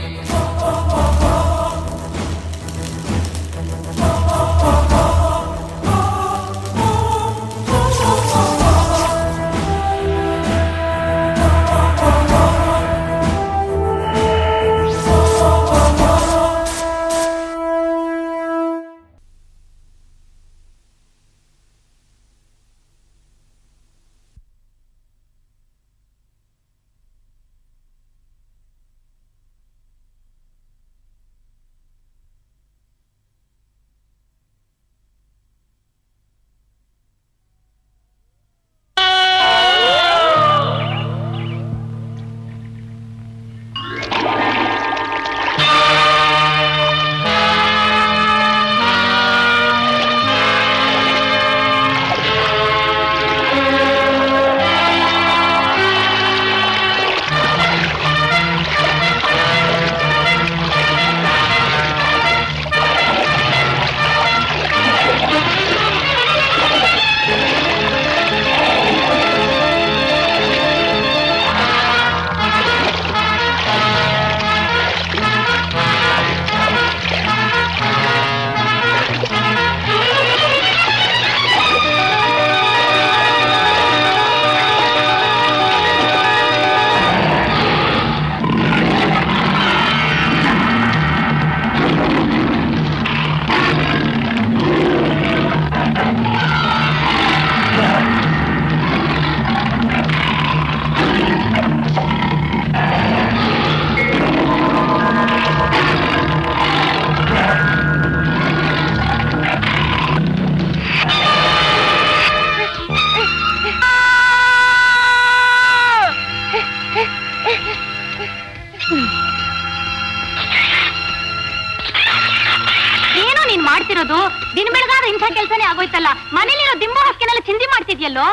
ಏನೋ ನೀನ್ ಮಾಡ್ತಿರೋದು ದಿನ ಬೆಳಗಾದ್ರೆ ಇಂಥ ಕೆಲ್ಸನೇ ಆಗೋಯ್ತಲ್ಲ ಮನೇಲಿರೋ ದಿಂಬು ಹಕ್ಕಿನೆಲ್ಲ ಚಿಂದಿ ಮಾಡ್ತಿದ್ಯಲ್ಲೋ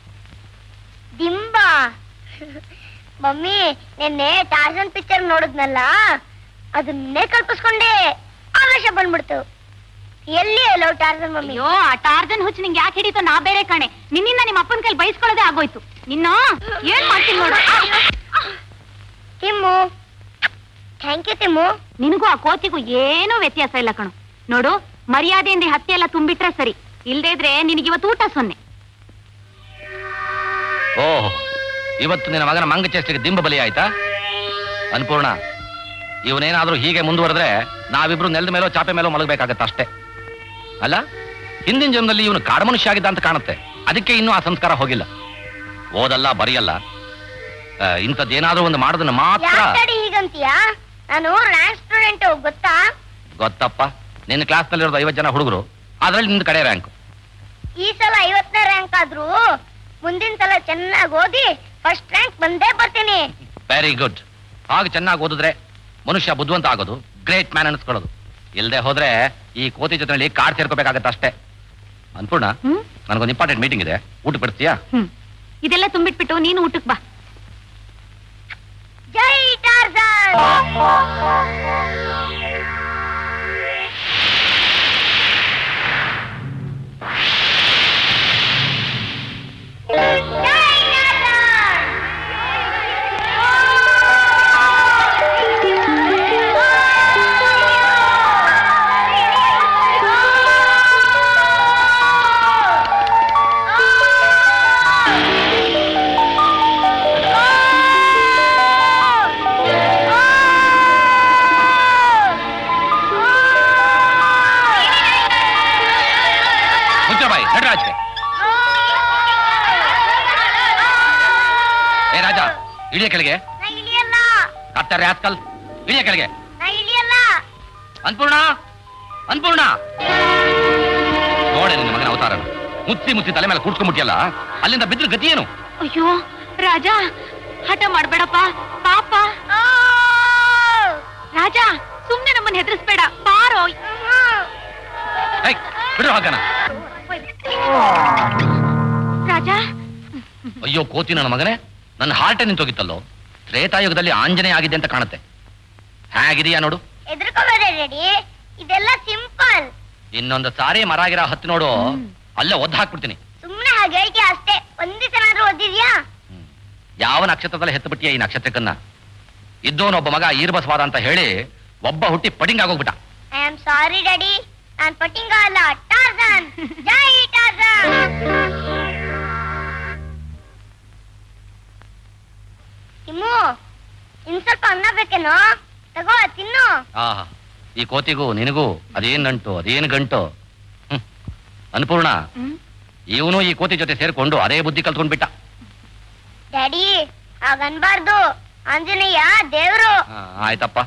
ದಿಂಬ ಮಮ್ಮಿ ನಿನ್ನೆ ಟಾರ್ಜನ್ ಪಿಕ್ಚರ್ ನೋಡಿದ್ನಲ್ಲ ಅದನ್ನೇ ಕಲ್ಪಿಸ್ಕೊಂಡೆ ಆವೇಶ ಬಂದ್ಬಿಡ್ತು ಎಲ್ಲಿ ಎಲ್ಲೋ ಟಾರ್ಜನ್ ಮಮ್ಮಿ ಅಯ್ಯೋ ಆ ಟಾರ್ಜನ್ ಹುಚ್ಚು ನಿಂಗೆ ಯಾಕೆ ಹಿಡಿತೋ ನಾ ಬೇರೆ ಕಣೆ ನಿನ್ನಿಂದ ನಿಮ್ಮ ಅಪ್ಪನ ಕೈಲಿ ಬೈಸ್ಕೊಳ್ಳೋದೇ ಆಗೋಯ್ತು ನಿನ್ನ ಏನ್ ಮಾಡ್ತೀನಿ ನೋಡು ತಿಮ್ಮು ಥ್ಯಾಂಕ್ ಯು ತಿಮ್ಮು ನಿನಗೂ ಆ ಕೋತಿಗೂ ಏನೂ ವ್ಯತ್ಯಾಸ ಇಲ್ಲ ಕಣು ನೋಡು ಮರ್ಯಾದೆಯಿಂದ ಈ ಹತ್ತಿ ಎಲ್ಲ ತುಂಬಿಟ್ರೆ ಸರಿ ಇಲ್ದೇ ಇದ್ರೆ ನಿನಗೆ ಇವತ್ತು ಊಟ ಸೊನ್ನೆ ಓಹ್ ಇವತ್ತು ನಿನ್ನ ಮಗನ ಮಂಗ ಚೇಷ್ಟೆಗೆ ದಿಂಬ ಬಲಿ ಆಯ್ತಾ ಅನ್ಪೂರ್ಣ ಇವನೇನಾದ್ರೂ ಹೀಗೆ ಮುಂದುವರೆದ್ರೆ ನಾವಿಬ್ರು ನೆಲದ ಮೇಲೋ ಚಾಪೆ ಮೇಲೋ ಮಲಗಬೇಕಾಗತ್ತೆ ಅಷ್ಟೇ ಅಲ್ಲ ಹಿಂದಿನ ಜನ್ಮದಲ್ಲಿ ಇವನು ಕಾಡು ಮನುಷ್ಯ ಆಗಿದ್ದ ಅಂತ ಕಾಣುತ್ತೆ ಅದಕ್ಕೆ ಇನ್ನೂ ಆ ಸಂಸ್ಕಾರ ಹೋಗಿಲ್ಲ ಓದಲ್ಲ ಬರೆಯಲ್ಲ ಆ, ಇಂಥದ್ದೇನಾದ್ರೂ ಒಂದು ಮಾಡೋದನ್ನ ಮಾತ್ರ ಯಾಕಡಿ ಹೀಗಂತೀಯ ನಾನು ರ್ಯಾಂಕ್ ಸ್ಟೂಡೆಂಟ್ ಗೊತ್ತಾ ಗೊತ್ತಪ್ಪ ನಿನ್ನ ಕ್ಲಾಸ್ನಲ್ಲಿರೋದು ಐವತ್ತು ಜನ ಹುಡುಗರು ಅದ್ರಲ್ಲಿ ನಿಂದ ಕಡೆ ರ್ಯಾಂಕ್ ಈ ಸಲ ಐವತ್ತನೇ ರ್ಯಾಂಕ್ ಆದ್ರೂ ಮುಂದಿನ ಸಲ ಚೆನ್ನಾಗಿ ಓದಿ ಫಸ್ಟ್ ರ್ಯಾಂಕ್ ಬಂದೇ ಬರ್ತೀನಿ ವೆರಿ ಗುಡ್ ಹಾಗೆ ಚೆನ್ನಾಗಿ ಓದಿದ್ರೆ ಮನುಷ್ಯ ಬುದ್ಧಿವಂತ ಆಗೋದು ಗ್ರೇಟ್ ಮ್ಯಾನ್ ಅನ್ಸ್ಕೊಳ್ಳೋದು ಇಲ್ಲದೆ ಹೋದ್ರೆ ಈ ಕೋತಿ ಜೊತೆಯಲ್ಲಿ ಕಾಡ್ ಸೇರ್ಕೋಬೇಕಾಗತ್ತೆ ಅಷ್ಟೇ ಅನ್ಪೂರ್ಣ ಹ್ಮ್ ನನಗೊಂದು ಇಂಪಾರ್ಟೆಂಟ್ ಮೀಟಿಂಗ್ ಇದೆ ಊಟ ಬಿಡ್ತೀಯಾ ಹ್ಮ್ ಇದೆಲ್ಲ ತುಂಬಿಟ್ಬಿಟ್ಟು ನೀನು ಊಟಕ್ ಬಾ ಜೈ ಟಾರ್ಜನ್ ಮುಚ್ಚ ಬಾಯಿ ನಟರಾಜ್ ಏ ರಾಜ ಇಳಿಯ ಕೆಳಗೆ ನಾ ಇಳಿಯಲ್ಲ ಕತ್ತಾರೆ ಆಸ್ಕಲ್ ಇಳಿಯ ಕೆಳಗೆ ನಾ ಇಳಿಯಲ್ಲ ಅನ್ಪೂರ್ಣ ಅನ್ಪೂರ್ಣ ನೋಡೆ ನಿನ್ನ ಮಗನ ಅವತಾರ ಮುತ್ತಿ ಮುತ್ತಿ ತಲೆ ಮೇಲೆ ಕೂಡ್ಸ್ಕೊಂಡ್ಬಿಟ್ಟಿಯಲ್ಲ ಅಲ್ಲಿಂದ ಬಿದ್ರ ಗತಿ ಏನು ಅಯ್ಯೋ ರಾಜ ಹಠ ಮಾಡ್ಬೇಡಪ್ಪ ಪಾಪ ರಾಜ ಸುಮ್ನೆ ನಮ್ಮನ್ನ ಹೆದರ್ಸ್ಬೇಡ ಬಾರೋ ಏಯ್, ಬಿಡ್ರು ಹಾಗನ ರಾಜ ಅಯ್ಯೋ ಕೋತಿ ನನ್ನ ಮಗನೇ ನನ್ನ ಹಾರ್ಟೆ ನಿಂತೋಗಿತ್ತಲ್ಲೋ ತ್ರೇತಾಯುಗದಲ್ಲಿ ಆಂಜನೇಯ ಆಗಿದೆ ಅಂತ ಕಾಣುತ್ತೆ ಹೇಗಿದೆಯಾ ನೋಡು ಎದ್ರಕೋಬೇಡ ರೆಡಿ ಇದೆಲ್ಲ ಸಿಂಪಲ್ ಇನ್ನೊಂದು ಸಾರಿ ಮರ ಗಿರ ಹತ್ತಿ ನೋಡು ಅಲ್ಲೇ ಒದ್ದು ಹಾಕ್ಬಿಡ್ತೀನಿ ಸುಮ್ನೆ ಹಾಗೆ ಹೇಳ್ತೀಯ ಅಷ್ಟೇ ಒಂದ್ ದಿವಸನಾದ್ರೂ ಓದಿದ್ಯಾ ಯಾವ ನಕ್ಷತ್ರದಲ್ಲಿ ಹೆತ್ತು ಬಿಟ್ಟಿಯ ಈ ನಕ್ಷತ್ರಕ್ಕನ್ನ ಇದ್ದವನೊಬ್ಬ ಮಗ ಈರ್ಬಸ್ವಾದ ಅಂತ ಹೇಳಿ ಒಬ್ಬ ಹುಟ್ಟಿ ಪಡಿಂಗ್ ಆಗೋಗ್ಬಿಟ್ಟ ಐ ಆಮ್ ಸಾರಿ ಡ್ಯಾಡಿ ನಾನ್ ಪಟ್ಟಿಂಗ ಅಲ್ಲ ಟಾರ್ಜನ್ ಜೈ ಟಾರ್ಜನ್ ತಿಮ್ಮು ಇನ್ ಸ್ವಲ್ಪ ಅನ್ನ ಬೇಕೇನೋ ತಗೋ ತಿನ್ನು ಆಹಾ ಈ ಕೋತಿಗೂ ನಿನಗೂ ಅದೇನ್ ನಂಟು ಅದೇನ್ ಗಂಟು ಹ್ಮ್. ಅನ್ಪೂರ್ಣ ಹ್ಮ್ ಇವನು ಈ ಕೋತಿ ಜೊತೆ ಸೇರ್ಕೊಂಡು ಅದೇ ಬುದ್ಧಿ ಕಲ್ತ್ಕೊಂಡ್ಬಿಟ್ಟ ಡ್ಯಾಡಿ ಹಾಗನ್ಬಾರ್ದು ಆಂಜನೇಯ ದೇವ್ರು ಆ, ಆಯ್ತಪ್ಪ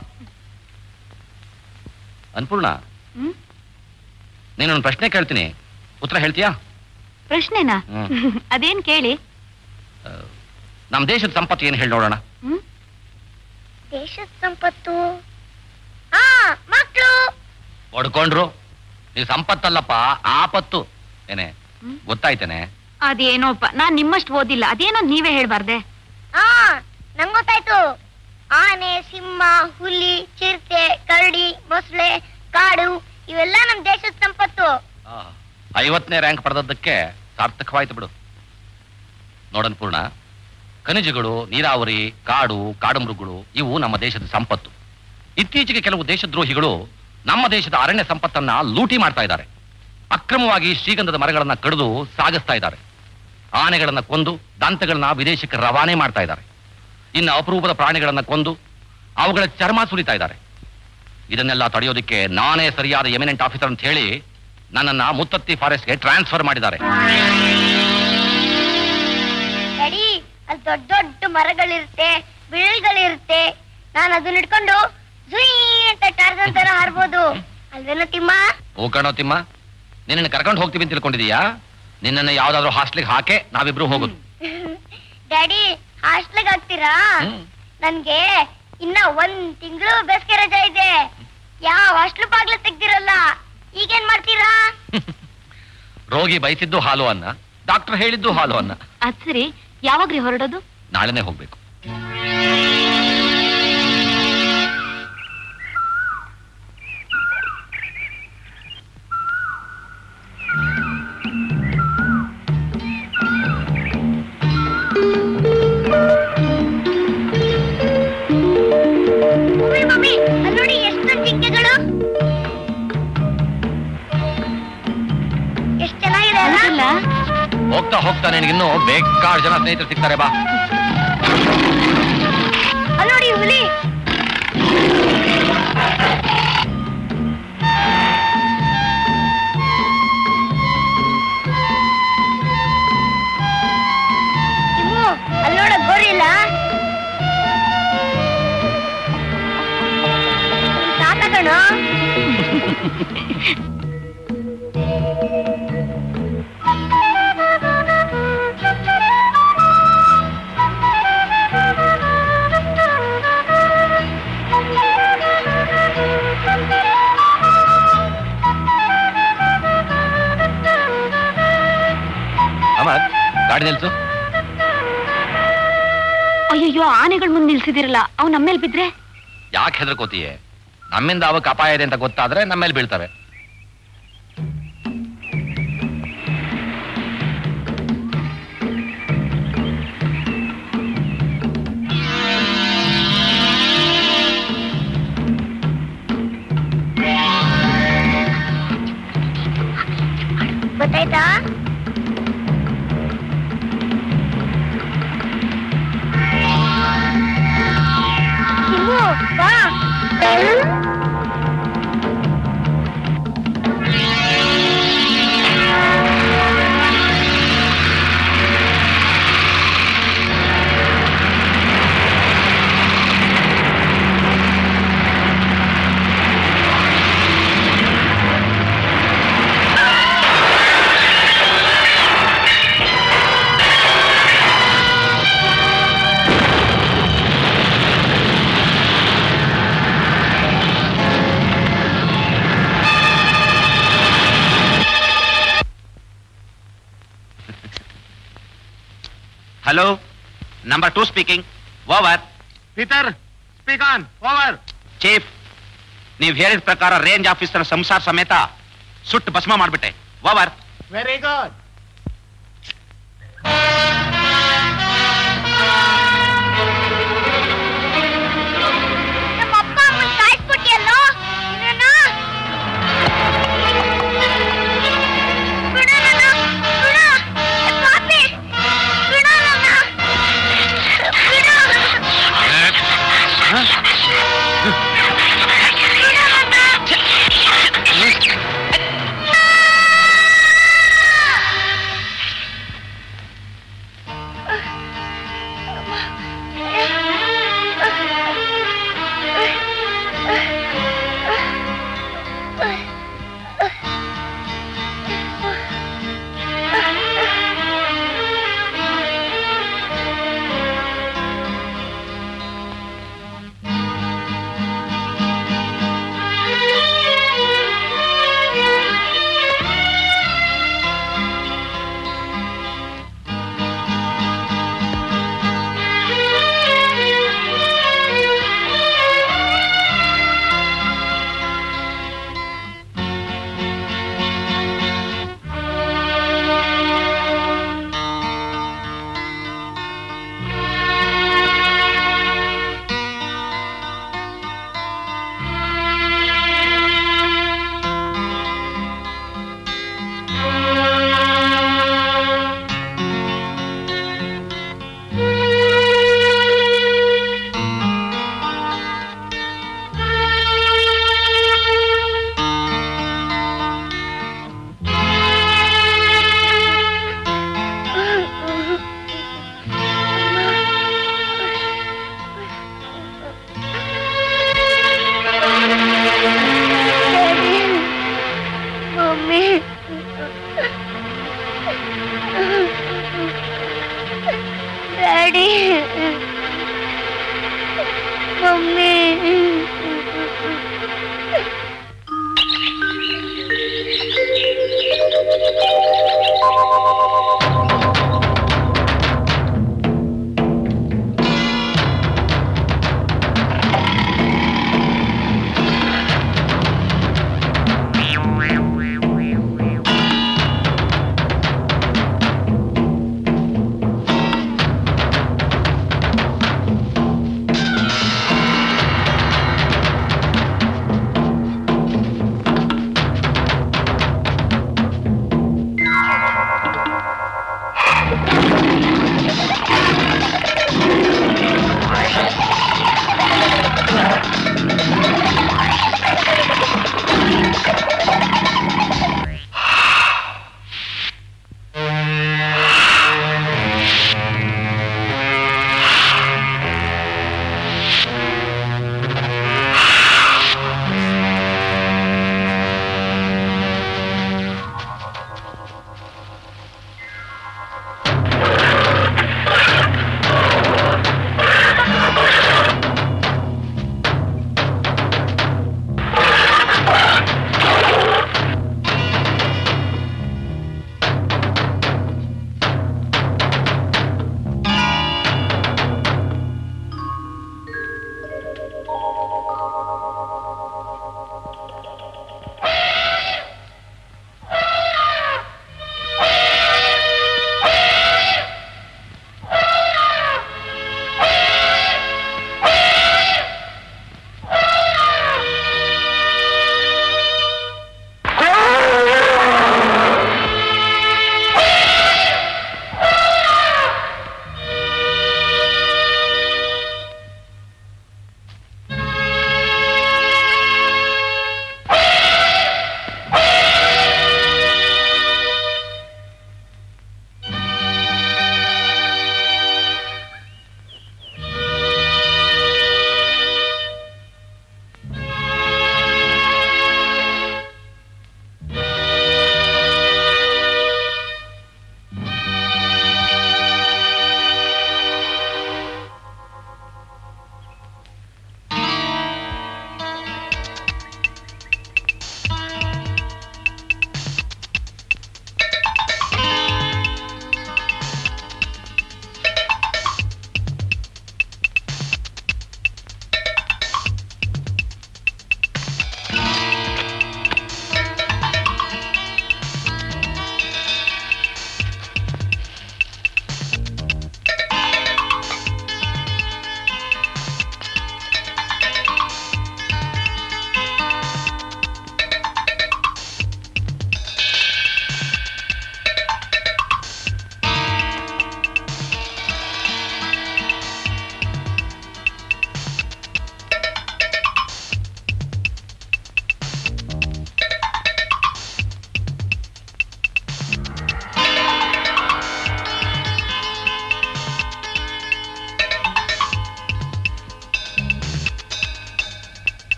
ಅನ್ಪೂರ್ಣ ಹ್ಮ್ ನೀನೊಂದು ಪ್ರಶ್ನೆ ಕೇಳ್ತೀನಿ ಉತ್ತರ ಹೇಳ್ತೀಯಾ ಪ್ರಶ್ನೆನಾ ಹ್ಮ್. ಅದೇನ್ ಕೇಳಿ ಆ, ನಮ್ ದೇಶದ ಸಂಪತ್ತು ಏನು ಹೇಳಿ ನೋಡೋಣ ಹ್ಮ್ ದೇಶದ ಸಂಪತ್ತು ಹಾ ಮಕ್ಕಳು ಹೊಡ್ಕೊಂಡ್ರು ಈ ಸಂಪತ್ತಲ್ಲಪ್ಪ ಆಪತ್ತು ಏನೇ ಹ್ಮ್. ಗೊತ್ತಾಯ್ತೇನೆ ಅದೇನೋಪ್ಪ ನಾನ್ ನಿಮ್ಮಷ್ಟು ಓದಿಲ್ಲ ಅದೇನೋ ನೀವೇ ಹೇಳ್ಬಾರ್ದೆ ಹಾ ನಂಗ್ ಗೊತ್ತಾಯ್ತು ಆನೆ ಸಿಂಹ ಹುಲಿ ಚಿರತೆ ಕರಡಿ ಮೊಸಳೆ ಕಾಡು ಇವೆಲ್ಲ ನಮ್ ದೇಶದ ಸಂಪತ್ತು ಐವತ್ತನೇ ರ್ಯಾಂಕ್ ಪಡೆದದ್ದಕ್ಕೆ ಸಾರ್ಥಕವಾಯ್ತು ಬಿಡು ನೋಡನ್ ಪೂರ್ಣ ಖನಿಜಗಳು ನೀರಾವರಿ ಕಾಡು ಕಾಡು ಮೃಗಗಳು ಇವು ನಮ್ಮ ದೇಶದ ಸಂಪತ್ತು ಇತ್ತೀಚೆಗೆ ಕೆಲವು ದೇಶದ್ರೋಹಿಗಳು ನಮ್ಮ ದೇಶದ ಅರಣ್ಯ ಸಂಪತ್ತನ್ನ ಲೂಟಿ ಮಾಡ್ತಾ ಇದ್ದಾರೆ ಅಕ್ರಮವಾಗಿ ಶ್ರೀಗಂಧದ ಮರಗಳನ್ನ ಕಡಿದು ಸಾಗಿಸ್ತಾ ಇದ್ದಾರೆ ಆನೆಗಳನ್ನ ಕೊಂದು ದಂತಗಳನ್ನ ವಿದೇಶಕ್ಕೆ ರವಾನೆ ಮಾಡ್ತಾ ಇದ್ದಾರೆ ಇನ್ನು ಅಪರೂಪದ ಪ್ರಾಣಿಗಳನ್ನ ಕೊಂದು ಅವುಗಳ ಚರ್ಮ ಸುಲಿತಾ ಇದ್ದಾರೆ ಇದನ್ನೆಲ್ಲ ತಡೆಯೋದಕ್ಕೆ ನಾನೇ ಸರಿಯಾದ ಎಮಿನೆಂಟ್ ಆಫೀಸರ್ ಅಂತ ಹೇಳಿ ನನ್ನನ್ನ ಮುತ್ತತ್ತಿ ಫಾರೆಸ್ಟ್ಗೆ ಟ್ರಾನ್ಸ್ಫರ್ ಮಾಡಿದ್ದಾರೆ ಡ್ಯಾಡಿ ಅಲ್ಲಿ ದೊಡ್ಡ ದೊಡ್ಡ ಮರಗಳಿರುತ್ತೆ ಬಿಳಿಗಳಿರುತ್ತೆ ನಾನು ಅದನ್ನ ಹಿಡ್ಕೊಂಡು ಜುಯ್ ಅಂತ ಟಾರ್ಜನ್ ತರ ಹಾರ್ಬೋದು ಅಲ್ವೇನೋ ತಿಮ್ಮ ಓ ಕಣೋ ತಿಮ್ಮ ನಿನ್ನನ್ನು ಕರ್ಕೊಂಡು ಹೋಗ್ತೀವಿ ಅಂತ ತಿಳ್ಕೊಂಡಿದೀಯಾ ನಿನ್ನನ್ನು ಯಾವ್ದಾದ್ರು ಹಾಸ್ಟ್ಲಿಗೆ ಹಾಕೆ ನಾವಿಬ್ರು ಹೋಗುದು ಡ್ಯಾಡಿ ಹಾಸ್ಟ್ಲಿಗೆ ಹಾಕ್ತೀರಾ ಹ್ಮ್. ನನ್ಗೆ ಇನ್ನ ಒಂದ್ ತಿಂಗಳು ಬೇಸಿಗೆ ರಜಾ ಇದೆ ಯಾವ ಹಾಸ್ಟ್ಲು ಬಾಗ್ಲು ತೆಗ್ದಿರಲ್ಲ ಈಗೇನ್ ಮಾಡ್ತೀರಾ ರೋಗಿ ಬಯಸಿದ್ದು ಹಾಲು ಅನ್ನ ಡಾಕ್ಟರ್ ಹೇಳಿದ್ದು ಹಾಲು ಅನ್ನ ಅದ್ ಸರಿ ಯಾವಾಗ್ರಿ ಹೊರಡೋದು ನಾಳೆನೆ ಹೋಗ್ಬೇಕು ಮಮ್ಮಿ ಮಮ್ಮಿ ಅಲ್ಲಿ ನೋಡಿ ಎಷ್ಟು ಜಿಂಕೆಗಳು ಎಷ್ಟ್ ಚೆನ್ನಾಗಿದೆ ಅಲ್ಲ ಹೌದಲ್ಲ? ಹೋಗ್ತಾ ಹೋಗ್ತಾ ನಿನಗಿನ್ನೂ ಬೇಕಾರು ಜನ ಸ್ನೇಹಿತರು ಸಿಗ್ತಾರೆ ಬಾ ಅಲ್ಲಿ ನೋಡಿ ಹುಲಿ ತಿಮ್ಮು, ಅಲ್ಲಿ ನೋಡ ಗೋರಿಲ್ಲ ತಾತ ಕಣೋ ಅಮರ್ ಗಾಡಿ ನಿಲ್ಸು ಅಯ್ಯಯ್ಯೋ ಆನೆಗಳ ಮುಂದೆ ನಿಲ್ಸಿದಿರಲ್ಲ ಅವ್ ನಮ್ಮೇಲ್ ಬಿದ್ರೆ ಯಾಕೆ ಹೆದರ್ಕೋತೀಯೆ ನಮ್ಮಿಂದ ಅವಕ್ಕೆ ಅಪಾಯ ಇದೆ ಅಂತ ಗೊತ್ತಾದ್ರೆ ನಮ್ಮ ಮೇಲೆ ಬೀಳ್ತವೆ ಗೊತ್ತಾಯ್ತಾ ತಿಮ್ಮು, ಬಾ hello number two speaking over Peter speak on over chief ನೀವು ಹೇಳಿದ ಪ್ರಕಾರ ರೇಂಜ್ ಆಫೀಸರ್ ಸಂಸಾರ ಸಮೇತ ಸುಟ್ಟು ಭಸ್ಮ ಮಾಡ್ಬಿಟ್ಟೆ ಓವರ್ ವೆರಿ ಗುಡ್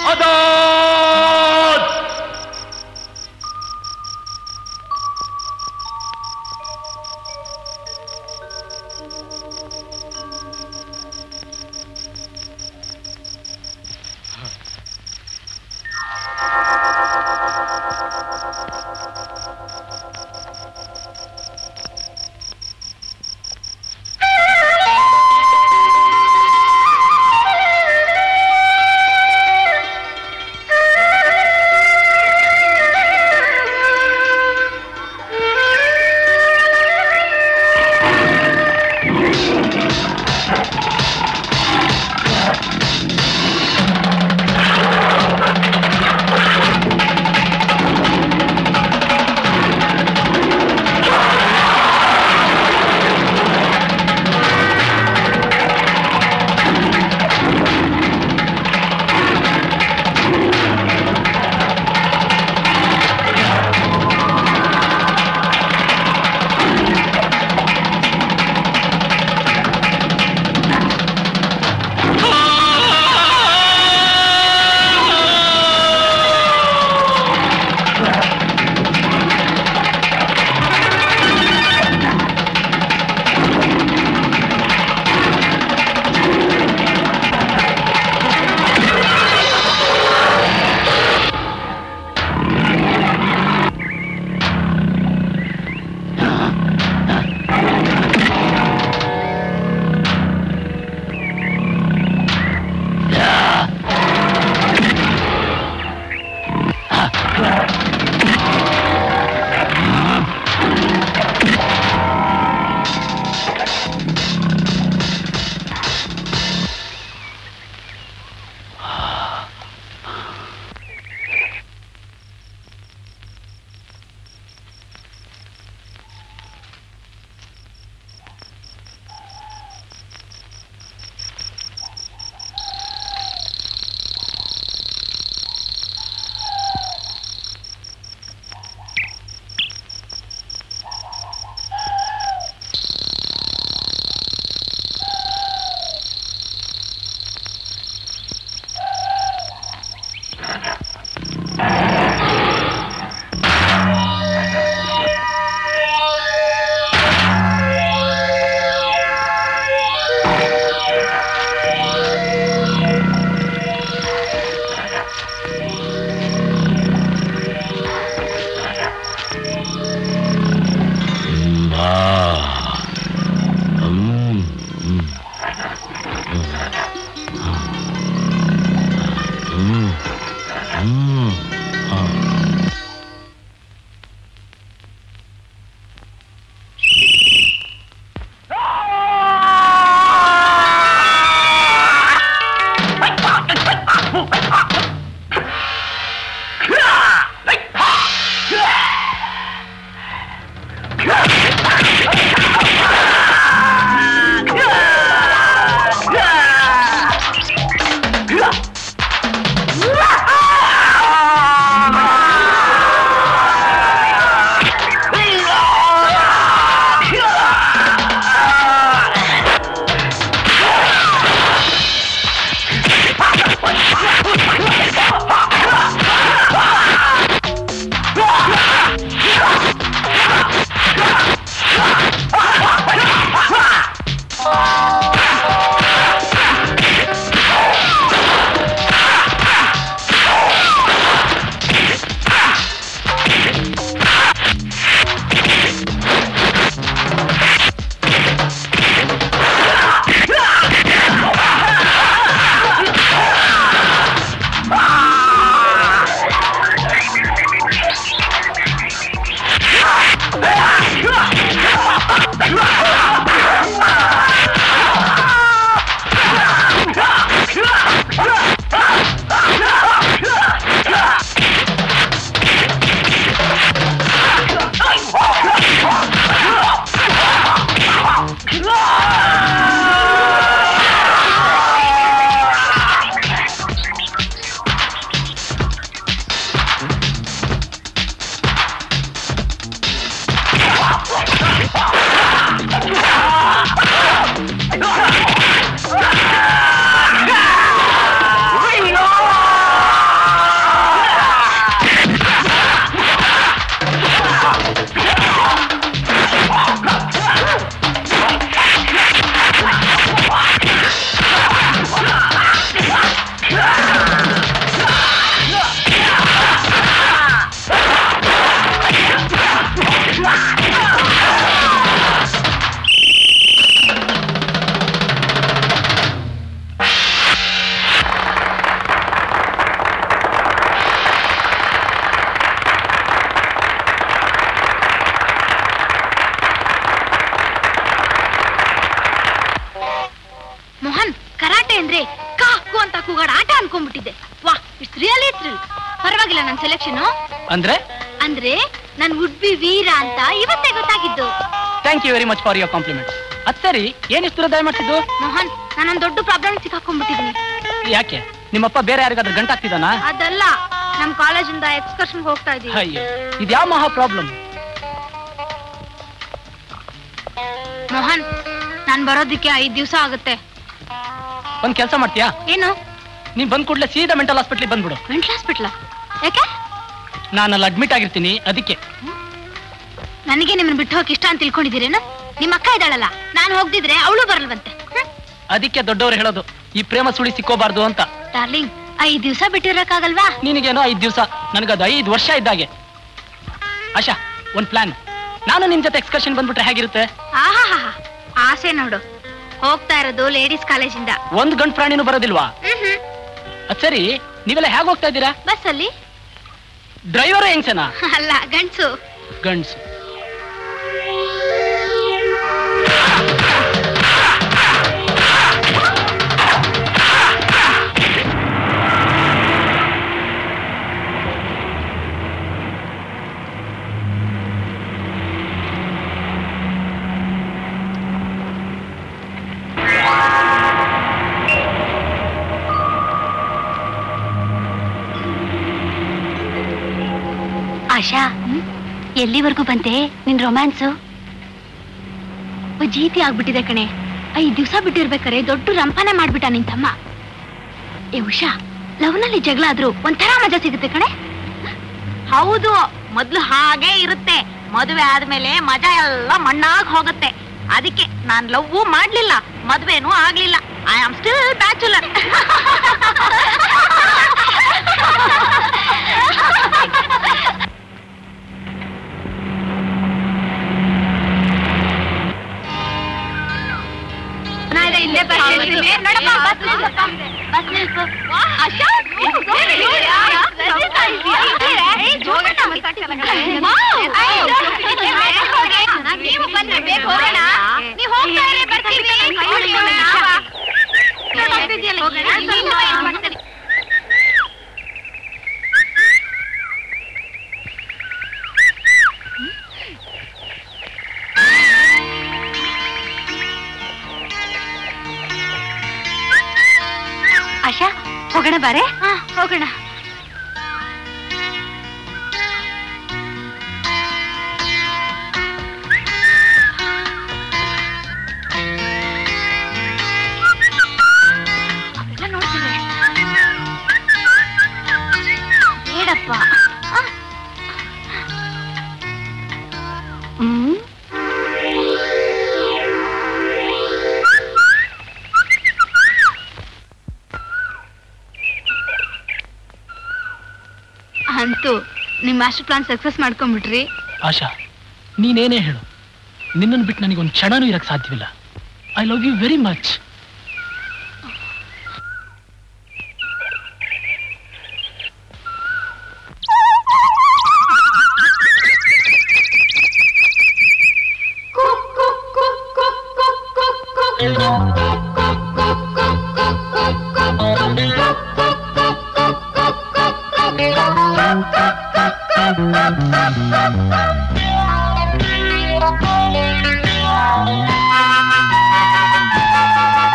ಮದದ್ ಅಂತ ಕೂಗಾಡ ಆಟ ಅನ್ಕೊಂಡ್ಬಿಟ್ಟಿದ್ದೆ ವಾ ಇಟ್ಸ್ ರಿಯಲಿ ಥ್ರಿಲ್ ಪರವಾಗಿಲ್ಲ ನನ್ನ ಸೆಲೆಕ್ಷನ್ ಅಂದ್ರೆ ಅಂದ್ರೆ ನನ್ ವುಡ್ ಬಿ ವೀರ ಅಂತ ಇವತ್ತೇ ಗೊತ್ತಾಗಿದ್ದು thank you very much for your compliment ಅದ್ ಸರಿ ಏನಿಷ್ಟು ದಯ ಮಾಡ್ತಿದ್ದು ಮೋಹನ್ ನಾನೊಂದ್ ದೊಡ್ಡ ಪ್ರಾಬ್ಲಮ್ ಸಿಕ್ಕಾಕೊಂಡ್ಬಿಟ್ಟಿದೀನಿ ಯಾಕೆ ನಿಮ್ಮಪ್ಪ ಬೇರೆ ಯಾರಿಗಾದ್ರೂ ಗಂಟಾಗ್ತಿದಾನ ಅದಲ್ಲ ನಮ್ ಕಾಲೇಜಿಂದ ಎಕ್ಸ್ಕರ್ಷನ್ ಹೋಗ್ತಾ ಇದೀವಿ ಅಯ್ಯೋ ಇದ್ಯಾವ ಮಹಾ ಪ್ರಾಬ್ಲಮ್ ಮೋಹನ್ ನಾನ್ ಬರೋದಕ್ಕೆ ಐದ್ ದಿವಸ ಆಗುತ್ತೆ ಒಂದ್ ಕೆಲಸ ಮಾಡ್ತೀಯಾ ಏನು ನೀನ್ ಬಂದ್ ಕೂಡಲೇ ಸೀದಾ ಮೆಂಟಲ್ ಹಾಸ್ಪಿಟ್ಲಿಗೆ ಬಂದ್ಬಿಡು ಮೆಂಟಲ್ ಹಾಸ್ಪಿಟ್ಲ ಯಾಕೆ ನಾನು ಅಲ್ಲಿ ಅಡ್ಮಿಟ್ ಆಗಿರ್ತೀನಿ ಅದಕ್ಕೆ ನನಗೆ ನಿಮ್ಮನ್ನ ಬಿಟ್ಟು ಹೋಗಕ್ ಇಷ್ಟ ಅಂತ ತಿಳ್ಕೊಂಡಿದ್ದೀರೇನು ನಿಮ್ಮ ಅಕ್ಕ ಇದ್ದಾಳಲ್ಲ ನಾನು ಹೋಗ್ದಿದ್ರೆ ಅವಳು ಬರಲ್ವಂತೆ ಅದಕ್ಕೆ ದೊಡ್ಡವರು ಹೇಳೋದು ಈ ಪ್ರೇಮ ಸುಳಿ ಸಿಕ್ಕೋಬಾರ್ದು ಅಂತ ಡಾರ್ಲಿಂಗ್ ಐದ್ ದಿವಸ ಬಿಟ್ಟಿರಕ್ಕಾಗಲ್ವಾ ನಿನಗೇನೋ ಐದ್ ದಿವಸ ನನಗದು ಐದು ವರ್ಷ ಇದ್ದಾಗೆ ಆಶಾ ಒಂದ್ ಪ್ಲಾನ್ ನಾನು ನಿನ್ ಜೊತೆ ಎಕ್ಸ್ಕರ್ಷನ್ ಬಂದ್ಬಿಟ್ರೆ ಹೇಗಿರುತ್ತೆ ಆಹಾ ಆಸೆ ನೋಡು ಹೋಗ್ತಾ ಇರೋದು ಲೇಡೀಸ್ ಕಾಲೇಜಿಂದ ಒಂದ್ ಗಂಡ್ ಪ್ರಾಣಿನೂ ಬರೋದಿಲ್ವಾ ಅದ್ ಸರಿ ನೀವೆಲ್ಲ ಹೇಗ್ ಹೋಗ್ತಾ ಇದ್ದೀರಾ ಬಸ್ಸಲ್ಲಿ ಡ್ರೈವರ್ ಹೆಂಗ್ಸನಾ ಅಲ್ಲ ಗಂಡ್ಸು ಗಂಡ್ಸು ಆಶಾ ಎಲ್ಲಿವರೆಗೂ ಬಂತೆ ನಿನ್ ರೊಮ್ಯಾನ್ಸು ಜೀತಿ ಆಗ್ಬಿಟ್ಟಿದೆ ಕಣೆ ಐದ್ ದಿವ್ಸ ಬಿಟ್ಟಿರ್ಬೇಕಾರೆ ದೊಡ್ಡ ರಂಪಾನೆ ಮಾಡ್ಬಿಟ್ಟ ನಿನ್ ತಮ್ಮ ಏ ಉಷಾ ಲವ್ನಲ್ಲಿ ಜಗಳ ಆದ್ರೂ ಒಂಥರ ಮಜಾ ಸಿಗುತ್ತೆ ಕಣೆ ಹೌದು ಮೊದ್ಲು ಹಾಗೆ ಇರುತ್ತೆ ಮದುವೆ ಆದ್ಮೇಲೆ ಮಜಾ ಎಲ್ಲ ಮಣ್ಣಾಗ್ ಹೋಗುತ್ತೆ ಅದಕ್ಕೆ ನಾನ್ ಲವ್ ಮಾಡ್ಲಿಲ್ಲ ಮದ್ವೆನೂ ಆಗ್ಲಿಲ್ಲ ಐ ಆಮ್ ಸ್ಟಿಲ್ ಬ್ಯಾಚುಲರ್ ಇಲ್ಲೇ ನೀವು ಬಂದ್ರೆ ಬೇಕು ಹೋಗೋಣ ನೀವು ಹೋಗ್ತಾ ಇರಿ ಬರ್ತೀವಿ ಹೋಗೋಣ ಆಶಾ ಹೋಗೋಣ ಬಾರೆ ಹೋಗೋಣ ಅವೆಲ್ಲ ನೋಡ್ತೀವಿ. ಬೇಡಪ್ಪ ಆ. ಹ್ಮ್ ಅಂತೂ ನಿಮ್ ಮಾಸ್ಟರ್ ಪ್ಲಾನ್ ಸಕ್ಸಸ್ ಮಾಡ್ಕೊಂಡ್ಬಿಟ್ರಿ ಆಶಾ ನೀನೇನೇ ಹೇಳು ನಿನ್ನನ್ನು ಬಿಟ್ಟು ನನಗೆ ಒಂದು ಕ್ಷಣನೂ ಇರಕ್ ಸಾಧ್ಯವಿಲ್ಲ I love you very much Thank you.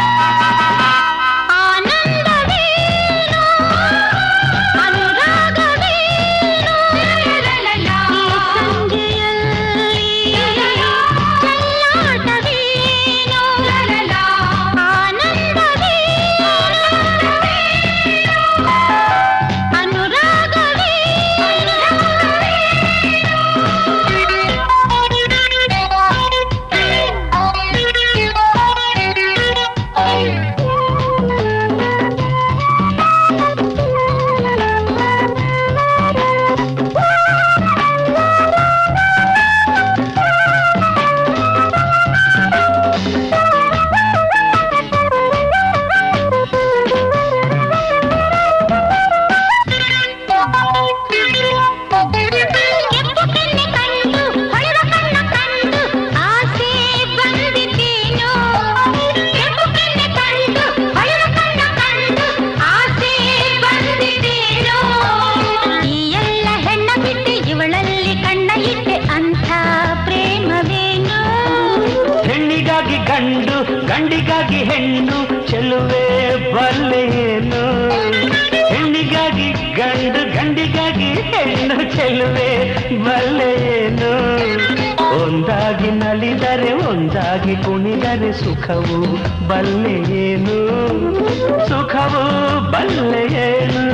ಜೋರಾಗಿ ಕುಣಿದರೆ ಸುಖವು ಬಲ್ಲೆಯೇನು ಸುಖವು ಬಲ್ಲೆಯೇನು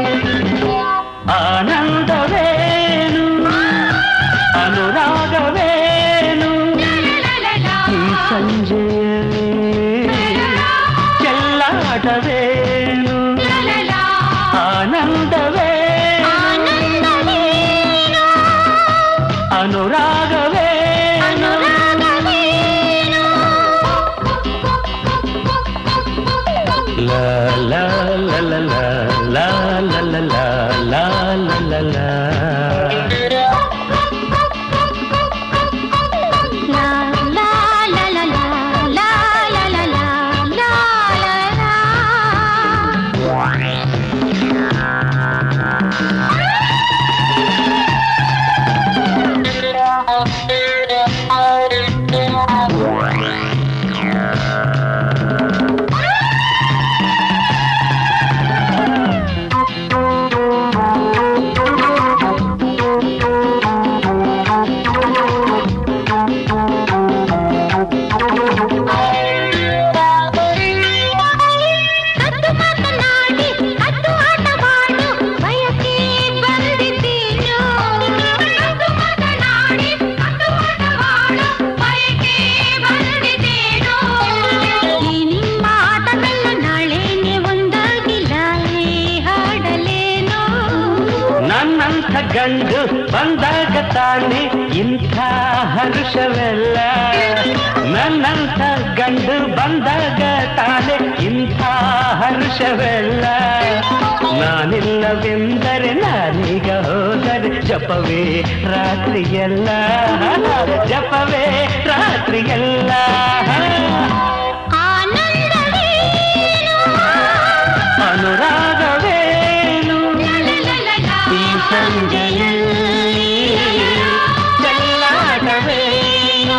ಆನಂದವೇನು ಅನುರಾಗವೇನು ಈ ಸಂಜೆಯಲ್ಲಿ ಚೆಲ್ಲಾಟವೇನು ಆನಂದವೇನು ಅನುರಾಗವೇನು ಲಾ ಲಾ ಲಾ ಲಾ ಲಾ ಲಾ ಲಾ ಲಾ ಲಾ ಲಾ ಲಾ ಲಾ ಕದ್ದು ಮಾತನಾಡಿ ಕದ್ದು ಆಟವಾಡು ಬಯಕೆ ಬಂದಿದ್ದೀನು ಕದ್ದು ಮಾತನಾಡಿ ಕದ್ದು ಆಟವಾಡು ಬಯಕೆ ಬಂದಿದ್ದೀನು ಈ ನಿಮ್ಮ ಆಟವೆಲ್ಲ ನಾಳೆನೆ ಒಂದಾಗಿಲ್ಲ ಹಾಡಲೇನು ನನ್ನಂಥ ಗಂಡು ಬಂದಾಗ ತಾನೆ ಇಂಥ ಹರ್ಷವೆಲ್ಲ ನನ್ನಂಥ ಗಂಡು ಬಂದಾಗ ತಾನೆ ಇಂಥ ಹರ್ಷವೆಲ್ಲ ನಾನಿಲ್ಲವೆಂದರೆ ನಾನೀಗ ಹೋದರೆ ಜಪವೇ ರಾತ್ರಿಯೆಲ್ಲ ಜಪವೇ ರಾತ್ರಿಯೆಲ್ಲ ಆನಂದವೇನು ಅನುರಾಗವೇನು ಈ ಸಂಜೆಯಲ್ಲಿ ಚೆಲ್ಲಾಟವೇನು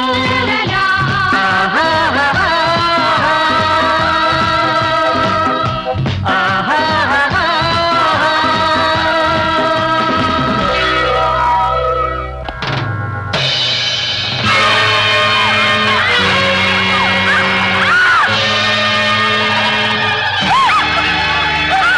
ಆ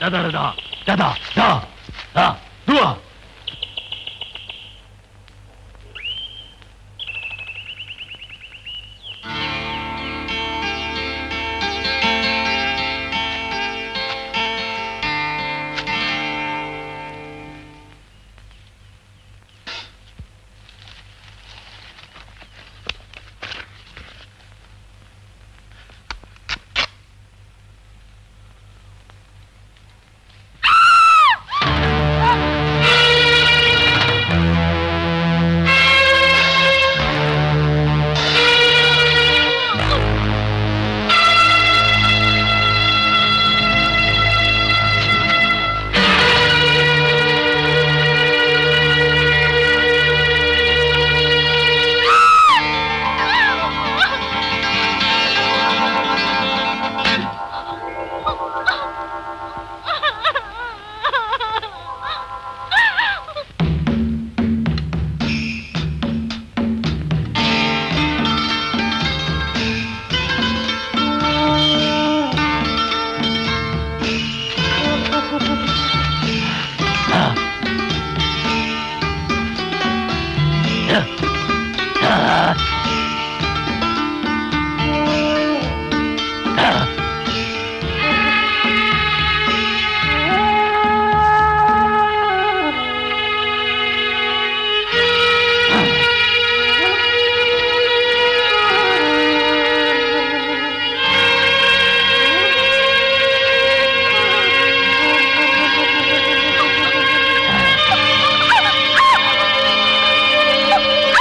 da da da da da da da dua ಆ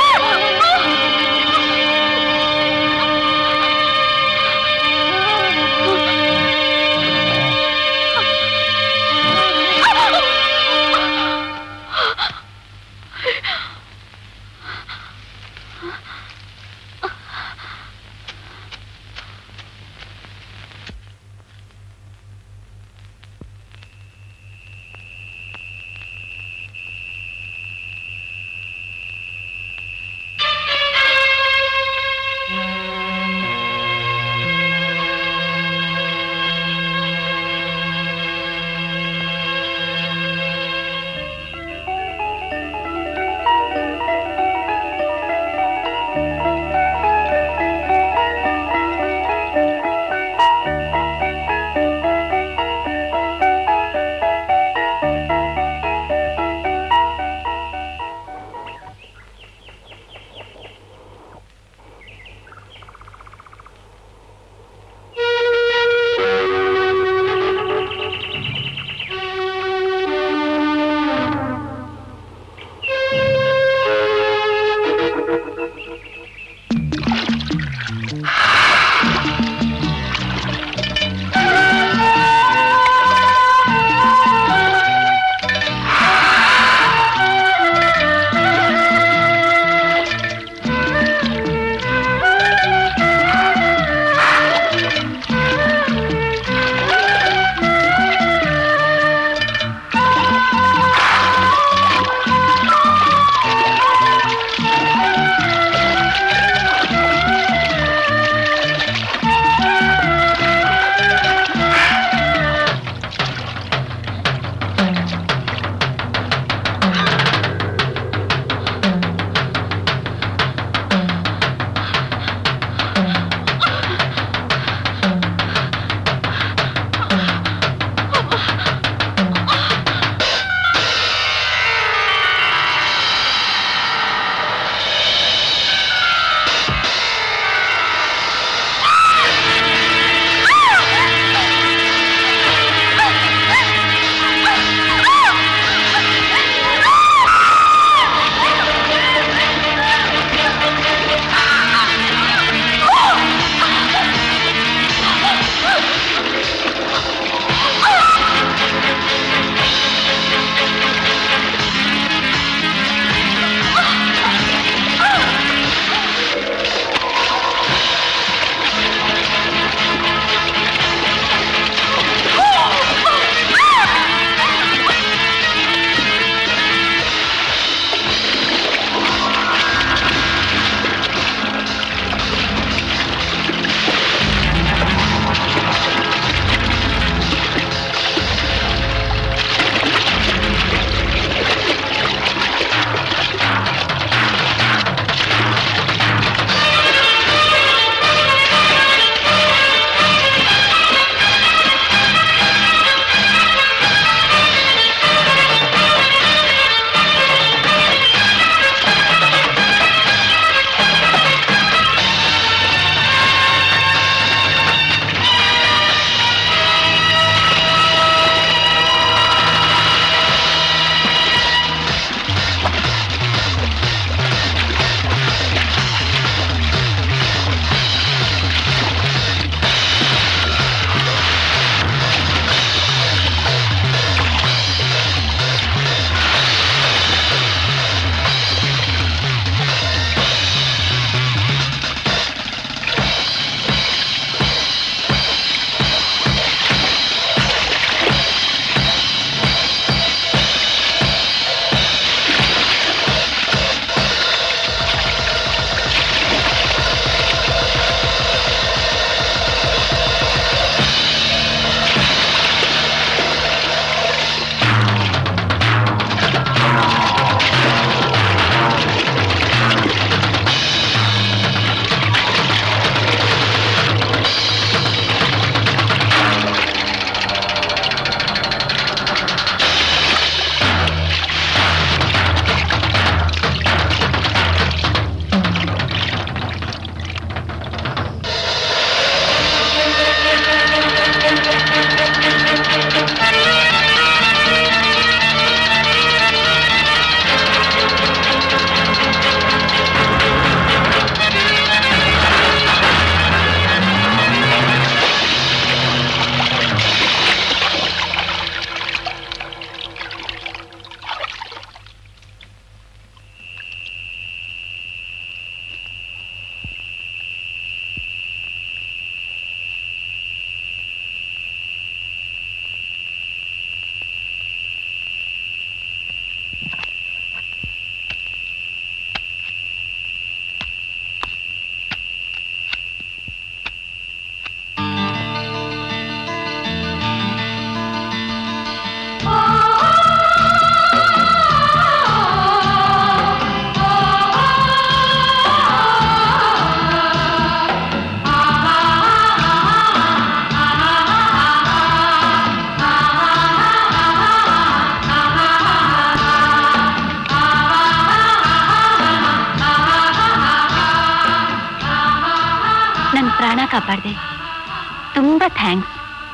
ಪ್ರಾಣ ಕಾಪಾಡ್ದೆ ತುಂಬಾ ಥ್ಯಾಂಕ್ಸ್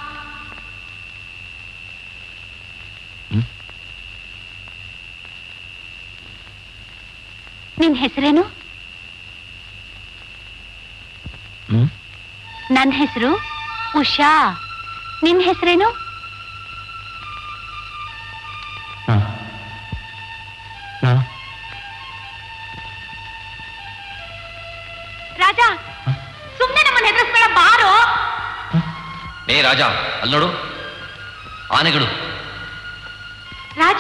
ನಿನ್ ಹೆಸರೇನು ಹ್ಮ್ ನನ್ನ ಹೆಸರು ಉಷಾ ನಿನ್ ಹೆಸರೇನು ಹಾ ಹಾ ರಾಜ ಸುಮ್ನೆ ನಮ್ಮನ್ನ ಹೆದರ್ಸ್ಬೇಡ ಬಾರೋ ಏ ರಾಜ ಅಲ್ಲಿ ನೋಡು ಆನೆಗಳು ರಾಜ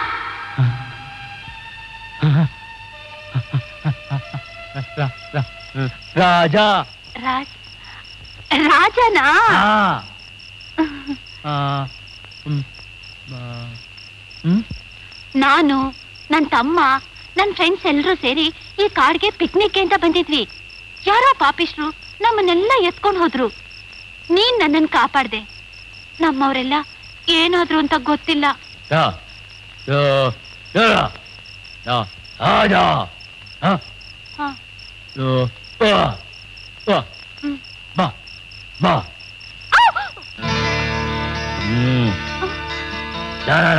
ರಾಜ ರಾಜ್ ರಾಜನಾ ಹಾ ಆ, ಹ್ಮ್, ಆ, ಹ್ಮ್ ನಾನು ನನ್ ತಮ್ಮ ನನ್ ಫ್ರೆಂಡ್ಸ್ ಎಲ್ರೂ ಸೇರಿ ಈ ಕಾಡ್ಗೆ ಪಿಕ್ನಿಕ್ ಅಂತ ಬಂದಿದ್ವಿ ಯಾರೋ ಪಾಪಿಷ್ಟ್ರು ನಮ್ಮನ್ನೆಲ್ಲ ಎತ್ಕೊಂಡು ಹೋದ್ರು ನೀನ್ ನನ್ನನ್ ಕಾಪಾಡ್ದೆ ನಮ್ಮವರೆಲ್ಲ ಏನಾದ್ರು ಅಂತ ಗೊತ್ತಿಲ್ಲ ಯಾ ಯೋ ಯೋ ಯಾ ರಾಜ ಹಾ ಹ, ಯೋ ಬಾ ಬಾ ಹ್ಮ್. ಬಾ ಬಾ ಔ! ಹ್ಮ್ ಯಾರ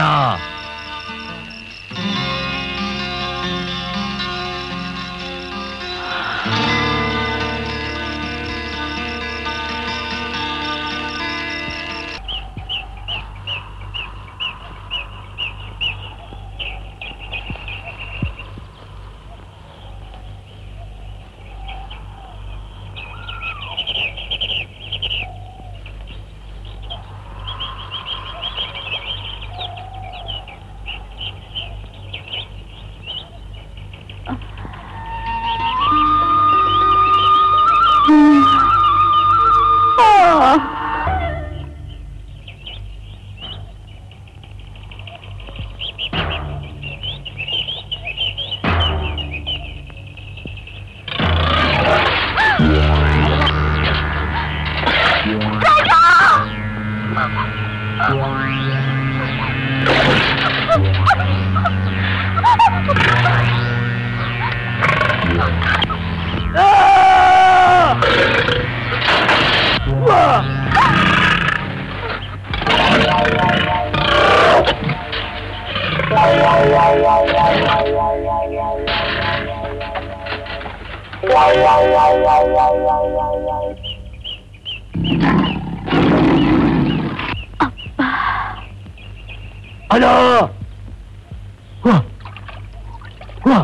ಹಲೋ ವಾ ವಾ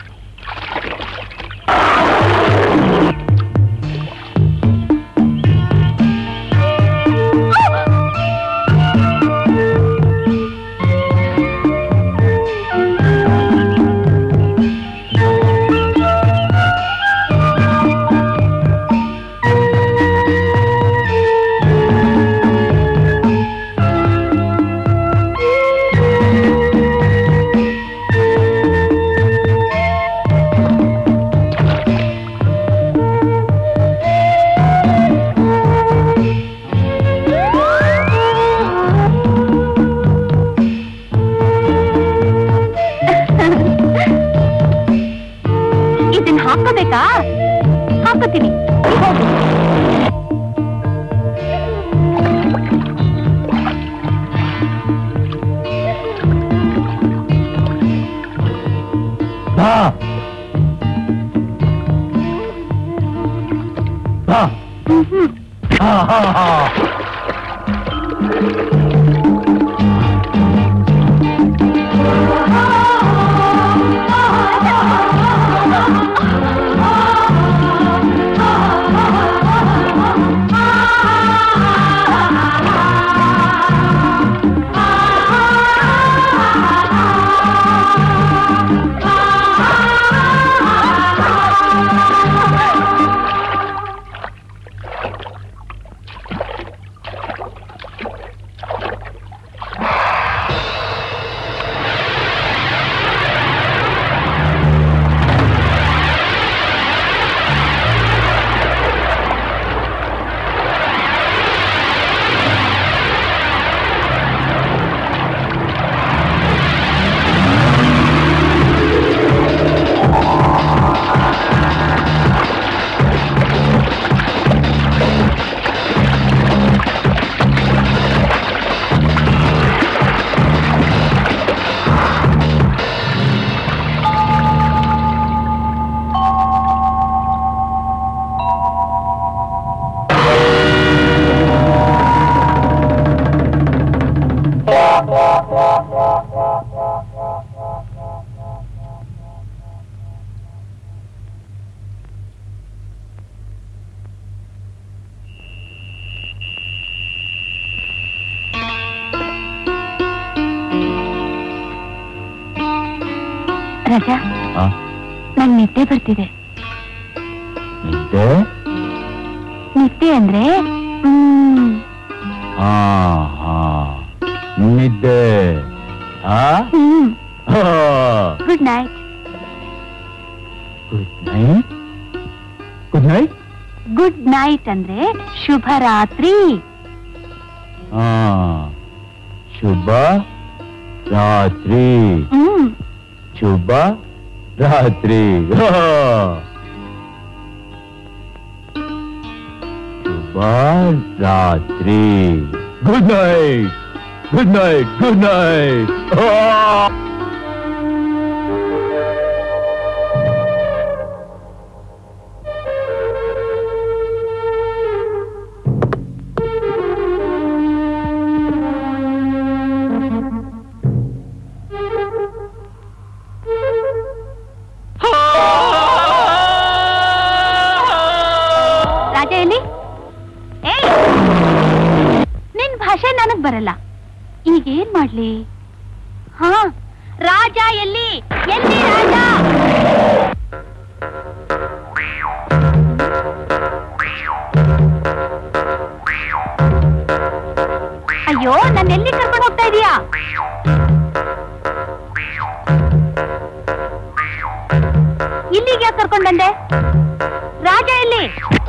ಇದನ್ನ ಹಾಕೋಬೇಕಾ ಹಾಕೋತೀನಿ ಬಾ ಬಾ ಹಾ ಹಾ ಹಾ ರಾಜ ಆ, ನಂಗ್ ನಿದ್ದೆ ಬರ್ತಿದೆ ನಿದ್ದೆ ನಿದ್ದೆ ಅಂದ್ರೆ ಹ್ಮ್ ಹಾ ಹಾ ನಿದ್ದೆ ಆ ಹ್ಮ್ ಹಾ. Good night good night good night good night ಅಂದ್ರೆ ಶುಭ ರಾತ್ರಿ ಹಾ ಶುಭ ರಾತ್ರಿ ಹ್ಮ್ ಶುಭ ರಾತ್ರಿ ಹಾ. ಶುಭ ರಾತ್ರಿ good night good night good night Raja ಎಲ್ಲಿ ಏಯ್! ನಿನ್ ಭಾಷೆ ನನಗ್ ಬರಲ್ಲ ಈಗ ಏನ್ ಮಾಡ್ಲಿ ಹಾ ರಾಜ ಎಲ್ಲಿ ಎಲ್ಲಿ ರಾಜ ಅಯ್ಯೋ ನನ್ನ ಎಲ್ಲಿ ಕರ್ಕೊಂಡು ಹೋಗ್ತಾ ಇದೀಯಾ ಇಲ್ಲಿಗೆ ಯಾಕೆ ಕರ್ಕೊಂಡ್ ಬಂದೆ ರಾಜ ಎಲ್ಲಿ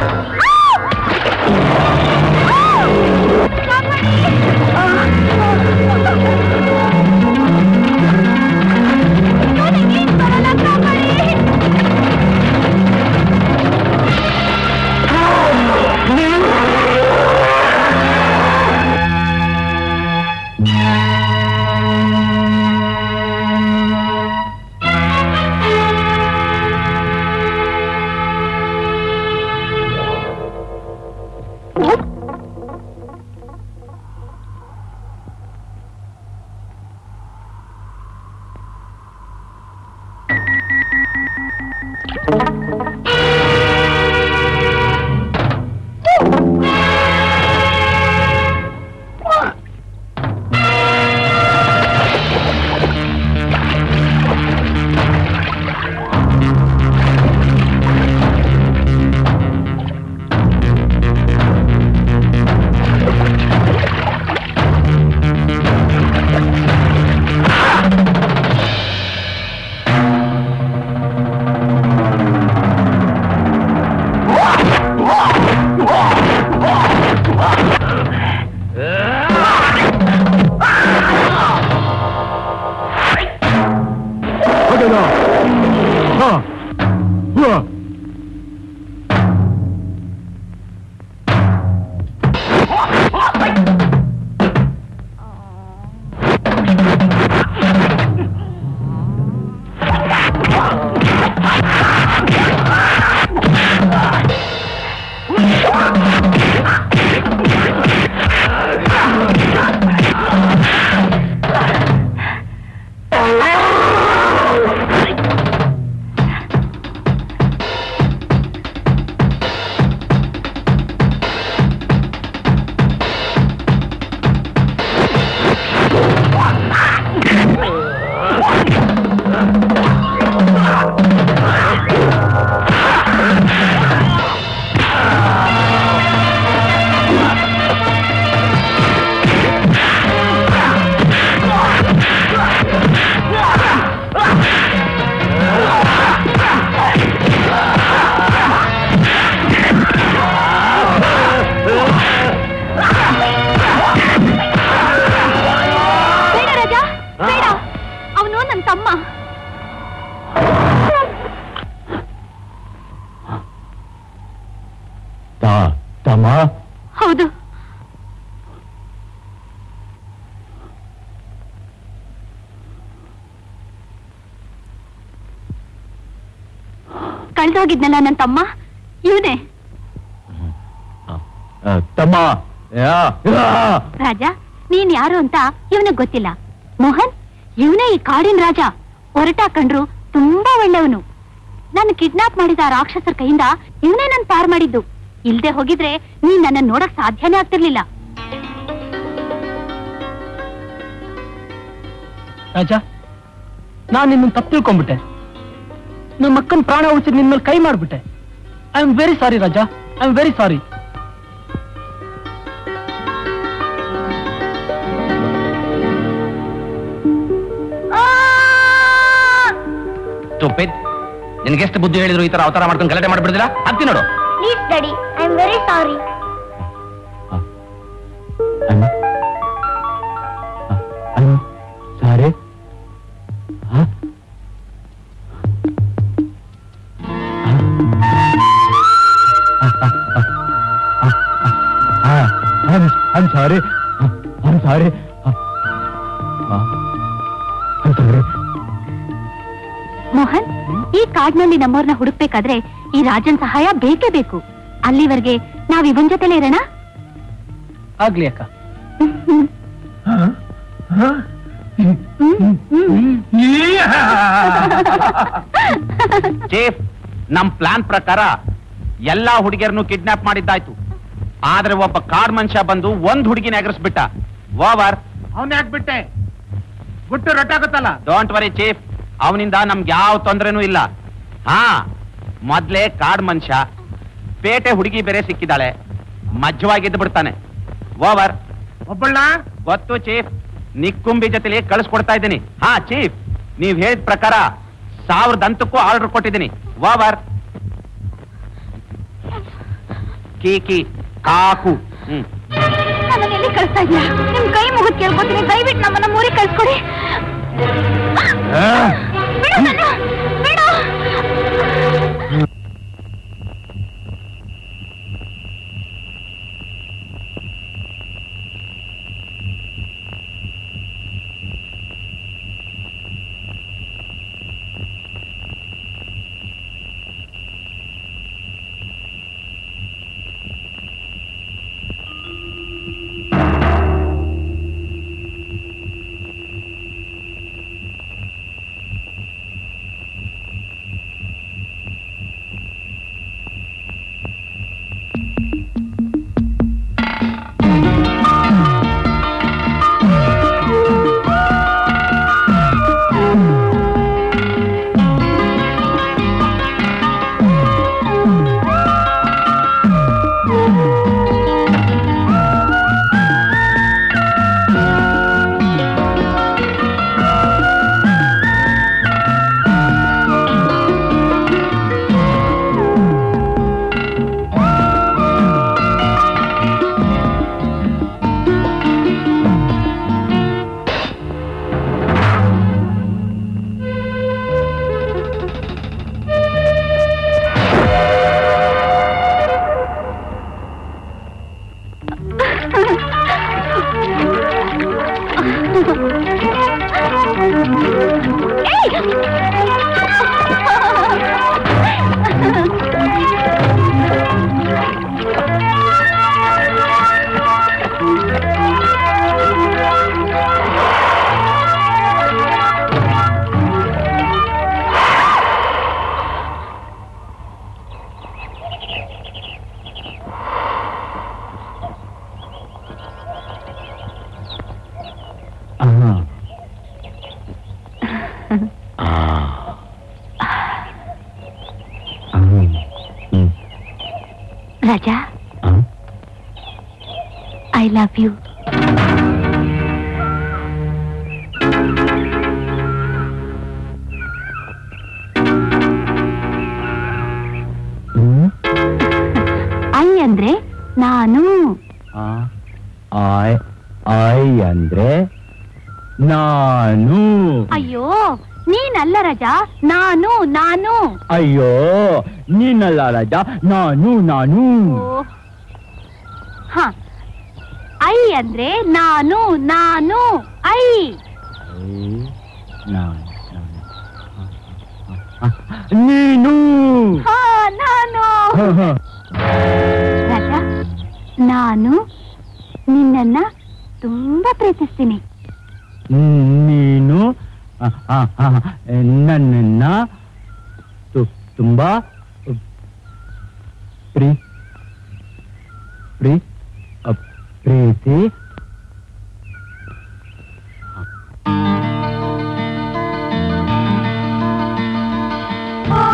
ಬೇಡ ರಾಜ ಬೇಡ ಅವನು ನನ್ನ ತಮ್ಮ ತಾ ತಮ್ಮ ಹೌದು ಕಳ್ದೋಗಿದ್ನಲ್ಲ ನನ್ನ ತಮ್ಮ ಇವನೇ ಆ, ತಮ್ಮ ಯಾ, ಯಾ. ರಾಜ ನೀನ್ ಯಾರು ಅಂತ ಇವನಿಗೆ ಗೊತ್ತಿಲ್ಲ ಮೋಹನ್ ಇವನೇ ಈ ಕಾಡಿನ ರಾಜ ಹೊರಟ ಕಂಡ್ರು ತುಂಬಾ ಒಳ್ಳೆಯವನು ನಾನು ಕಿಡ್ನಾಪ್ ಮಾಡಿದ ಆ ರಾಕ್ಷಸರ ಕೈಯಿಂದ ಇವನೇ ನನ್ ಪಾರ್ ಮಾಡಿದ್ದು ಇಲ್ದೆ ಹೋಗಿದ್ರೆ ನೀನ್ ನನ್ನ ನೋಡಕ್ ಸಾಧ್ಯನೇ ಆಗ್ತಿರ್ಲಿಲ್ಲ ರಾಜ ನಾನು ನಿನ್ನ ತಪ್ಪು ತಿಳ್ಕೊಂಡ್ಬಿಟ್ಟೆ ನಮ್ಮ ಅಕ್ಕನ ಪ್ರಾಣ ಉಳಿಸಿ ನಿನ್ ಮೇಲೆ ಕೈ ಮಾಡ್ಬಿಟ್ಟೆ I am very sorry Raja I am very sorry stupid ನಿನ್ಗೆ ಎಷ್ಟು ಬುದ್ಧಿ ಹೇಳಿದ್ರು ಈ ತರ ಅವತಾರ ಮಾಡ್ಕೊಂಡು ಗಲಾಟೆ ಮಾಡ್ಬಿಡ್ದಿಲ್ಲ ಹತ್ತಿ ನೋಡು please daddy I am very sorry sorry I'm sorry. I'm sorry. I'm sorry. Mohan ಈ ಕಾಡ್ನಲ್ಲಿ ನಮ್ಮವ್ರನ್ನ ಹುಡುಕ್ಬೇಕಾದ್ರೆ ಈ ರಾಜನ್ ಸಹಾಯ ಬೇಕೇ ಬೇಕು ಅಲ್ಲಿವರೆಗೆ ನಾವ್ ಇವನ್ ಜೊತೆಲೇ ಇರೋಣ ಆಗ್ಲಿ ಅಕ್ಕ ಚೀಫ್ ನಮ್ ಪ್ಲಾನ್ ಪ್ರಕಾರ ಎಲ್ಲಾ ಹುಡುಗಿಯರನ್ನು ಕಿಡ್ನಾಪ್ ಮಾಡಿದ್ದಾಯ್ತು ಆದ್ರೆ ಒಬ್ಬ ಕಾಡ್ ಮನುಷ್ಯ ಬಂದು ಒಂದ್ ಹುಡುಗಿನ ಎಗರಿಸ್ಬಿಟ್ಟ ಓವರ್ ಅವನ್ ಯಾಕೆ ಬಿಟ್ಟೆ ಗುಟ್ಟು ರೊಟ್ಟಾಗುತ್ತಲ್ಲ ಡೋಂಟ್ ವರಿ ಚೀಫ್ ಅವನಿಂದ ನಮ್ಗೆ ಯಾವ ತೊಂದ್ರೆನೂ ಇಲ್ಲ ಹಾ ಮೊದ್ಲೇ ಕಾಡ್ ಮನುಷ್ಯ ಪೇಟೆ ಹುಡುಗಿ ಬೇರೆ ಸಿಕ್ಕಿದಾಳೆ ಮಜ್ಜವಾಗಿದ್ದು ಬಿಡ್ತಾನೆ ಓವರ್ ಒಬ್ಬಳ್ಳ ಗೊತ್ತು ಚೀಫ್ ನಿಕ್ಕುಂಬಿ ಜೊತೆಲಿ ಕಳಿಸ್ಕೊಡ್ತಾ ಇದ್ದೀನಿ ಹಾ ಚೀಫ್ ನೀವ್ ಹೇಳಿದ ಪ್ರಕಾರ ಸಾವಿರದ ಹಂತಕ್ಕೂ ಆರ್ಡರ್ ಕೊಟ್ಟಿದ್ದೀನಿ ಓವರ್ ಕೀ ಕಿ ಕಾಕು ಹ್ಮ್ ನಮ್ಮನ್ನ ಎಲ್ಲಿ ಕಳಿಸ್ತಾ ಇದೀಯಾ ನಿಮ್ ಕೈ ಮುಗಿದ್ ಕೇಳ್ಕೊತೀನಿ ದಯವಿಟ್ಟು ನಮ್ಮನ್ನ ಮೂರಿಗೆ ಕಳ್ಸ್ಕೊಡಿ ಬಿಡು ನನ್ನ, ಬಿಡು. Raja I love you I ಅಂದ್ರೆ ನಾನು ಆಯ್ ಆಯ್ ಅಂದ್ರೆ ನಾನು ಅಯ್ಯೋ ನೀನಲ್ಲ ರಜಾ ನಾನು ನಾನು ಅಯ್ಯೋ ನೀನಲ್ಲ ರಾಜ ನಾನು ನಾನು ಓ. ಹ ಐ ಅಂದ್ರೆ ನಾನು ನಾನು ಐ ನಾನು ನೀನು ಹ ನಾನು ರಾಜಾ ನಾನು ನಿನ್ನನ್ನ ತುಂಬಾ ಪ್ರೀತಿಸ್ತೀನಿ ನೀನು ಆ, ಆ, ಆ, ನನ್ನನ್ನ ತು- ತುಂಬಾ ಪ್ರೀ ಪ್ರೀ ಅ, ಪ್ರೀತಿ ಆ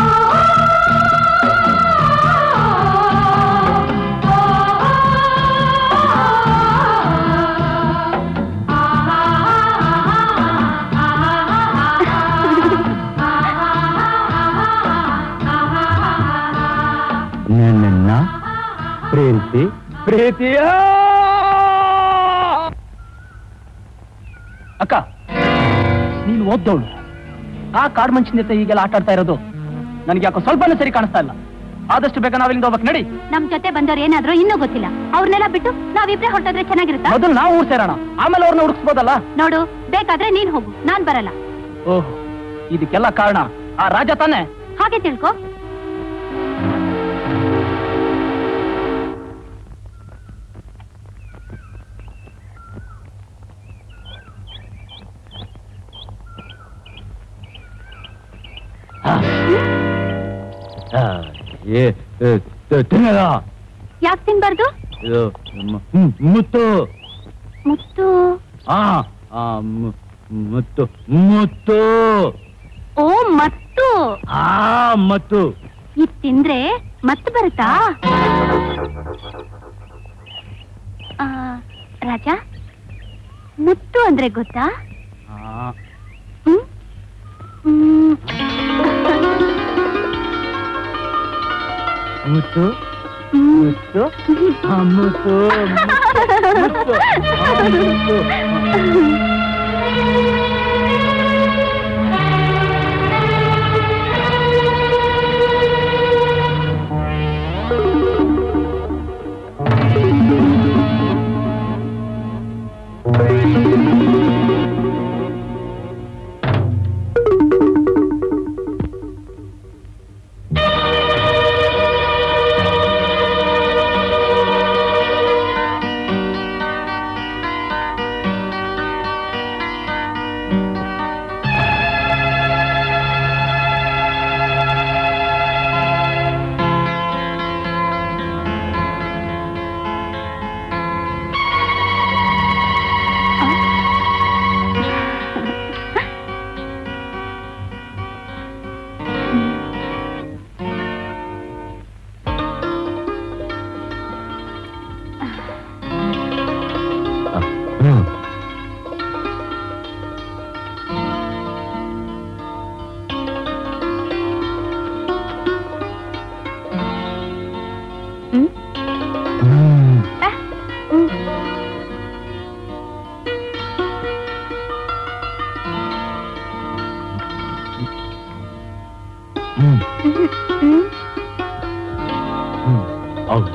ನನ್ನನ್ನ ಪ್ರೀತಿ ಪ್ರೀತಿಯ ಅಕ್ಕ ನೀನು ಓದ್ದವಳು ಆ ಕಾಡ್ ಮನುಷ್ಯನ ಜೊತೆ ಹೀಗೆಲ್ಲ ಆಟ ಆಡ್ತಾ ಇರೋದು ನನಗೆ ಯಾಕೋ ಸ್ವಲ್ಪನೂ ಸರಿ ಕಾಣಿಸ್ತಾ ಇಲ್ಲ ಆದಷ್ಟು ಬೇಗ ನಾವಿಲ್ಲಿಂದ ಹೋಗ್ಬೇಕು ನಡಿ ನಮ್ ಜೊತೆ ಬಂದವ್ರು ಏನಾದ್ರೂ ಇನ್ನೂ ಗೊತ್ತಿಲ್ಲ ಅವ್ರನ್ನೆಲ್ಲ ಬಿಟ್ಟು ನಾವಿಬ್ರೆ ಹೊರಟೋದ್ರೆ ಚೆನ್ನಾಗಿರುತ್ತಾ ಮೊದಲು ನಾವು ಊರ್ ಸೇರೋಣ ಆಮೇಲೆ ಅವ್ರನ್ನ ಹುಡುಕ್ಸ್ಬೋದಲ್ಲ ನೋಡು ಬೇಕಾದ್ರೆ ನೀನ್ ಹೋಗು ನಾನ್ ಬರಲ್ಲ ಓಹ್ ಇದಕ್ಕೆಲ್ಲ ಕಾರಣ ಆ ರಾಜ ತಾನೆ ಹಾಗೆ ತಿಳ್ಕೊ ತಿನ್ನದ ಯಾಕೆ ತಿನ್ಬಾರ್ದು ಮುತ್ತು ಮುತ್ತು ಆ ಆ, ಮು- ಮುತ್ತು ಮುತ್ತು ಓ ಮತ್ತು ಆ ಮತ್ತು ಇದ್ ತಿಂದ್ರೆ ಮತ್ತೆ ಬರುತ್ತಾ ಆ, ರಾಜ ಮುತ್ತು ಅಂದ್ರೆ ಗೊತ್ತಾ ಆ, ಹ್ಮ್? ಹ್ಮ್. ಮುತ್ತು ಹ್ಮ್. ಮುತ್ತು ಆ, ಮುತ್ತು ಮುತ್ತು ಆ, ಮುತ್ತು ಹ್ಮ್. ಹ್ಮ್? ಹ್ಮ್. ಆ, ಹ್ಮ್. ಹ್ಮ್. ಹ್ಮ್. ಹ್ಮ್. ಹೌದು.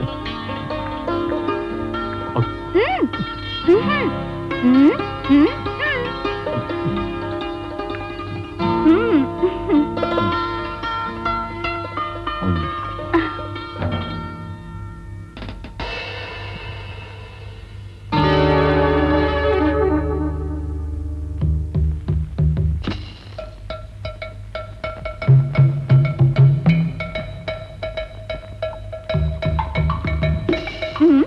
ಹ್ಮ್. ಹ್ಮ್. ಹ್ಮ್. ಹ್ಮ್. ಹ್ಮ್. ಹ್ಮ್. ಹ್ಮ್. ಹ್ಮ್.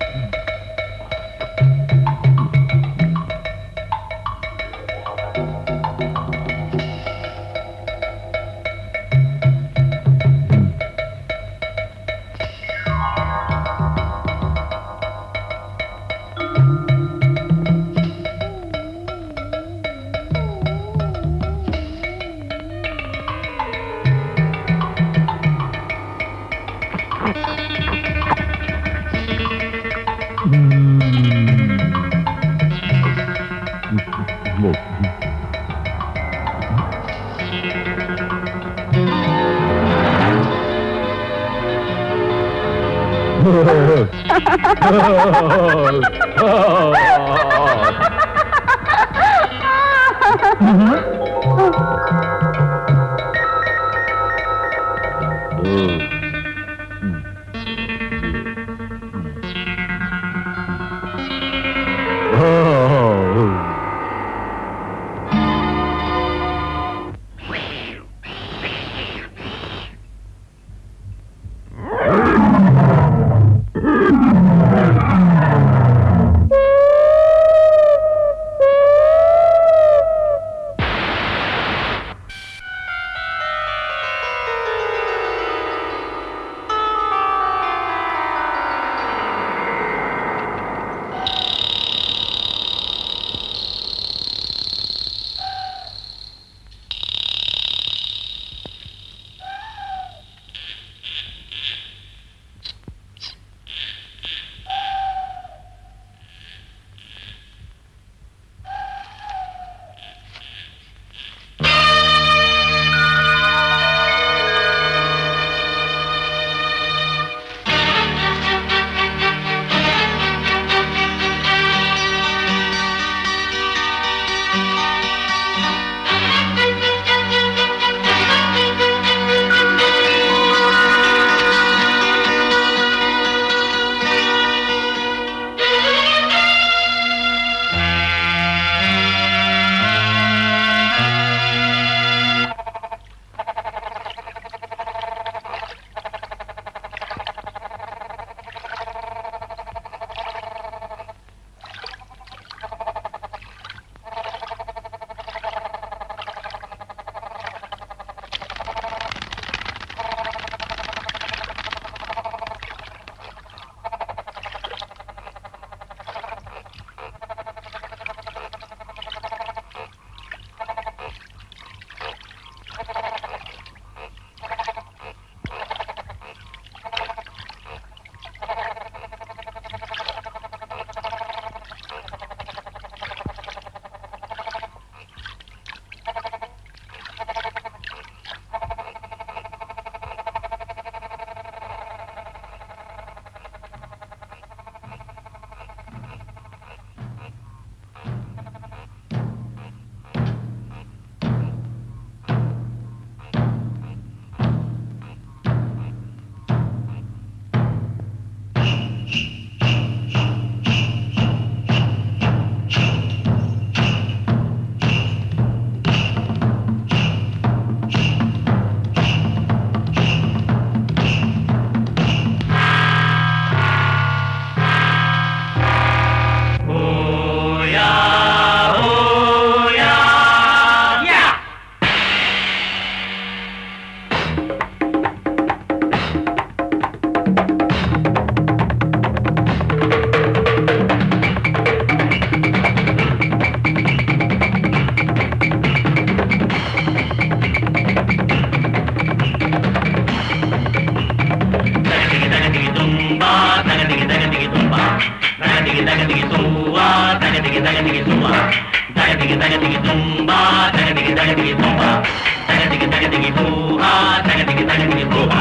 ತಗದಿಗೆ ಹೂಹ ತಗದಿಗೆ ತಗದಿಗೆ ಹೂಹ ತಗದಿಗೆ ತಗದಿಗೆ ಹೂಹ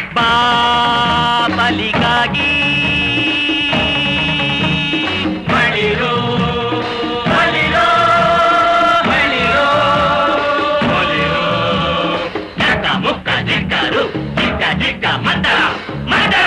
ಬಾಬಲಿಗಾಗಿ ಬಳಿರೋ ಬಳಿರೋ ಬಳಿರೋ ಬಳಿರೋ ನಕ್ಕ ಮುಕ್ಕ ಜಿಕ್ಕರು ಜಿಕ್ಕ ಜಿಕ್ಕ Mandara Mandara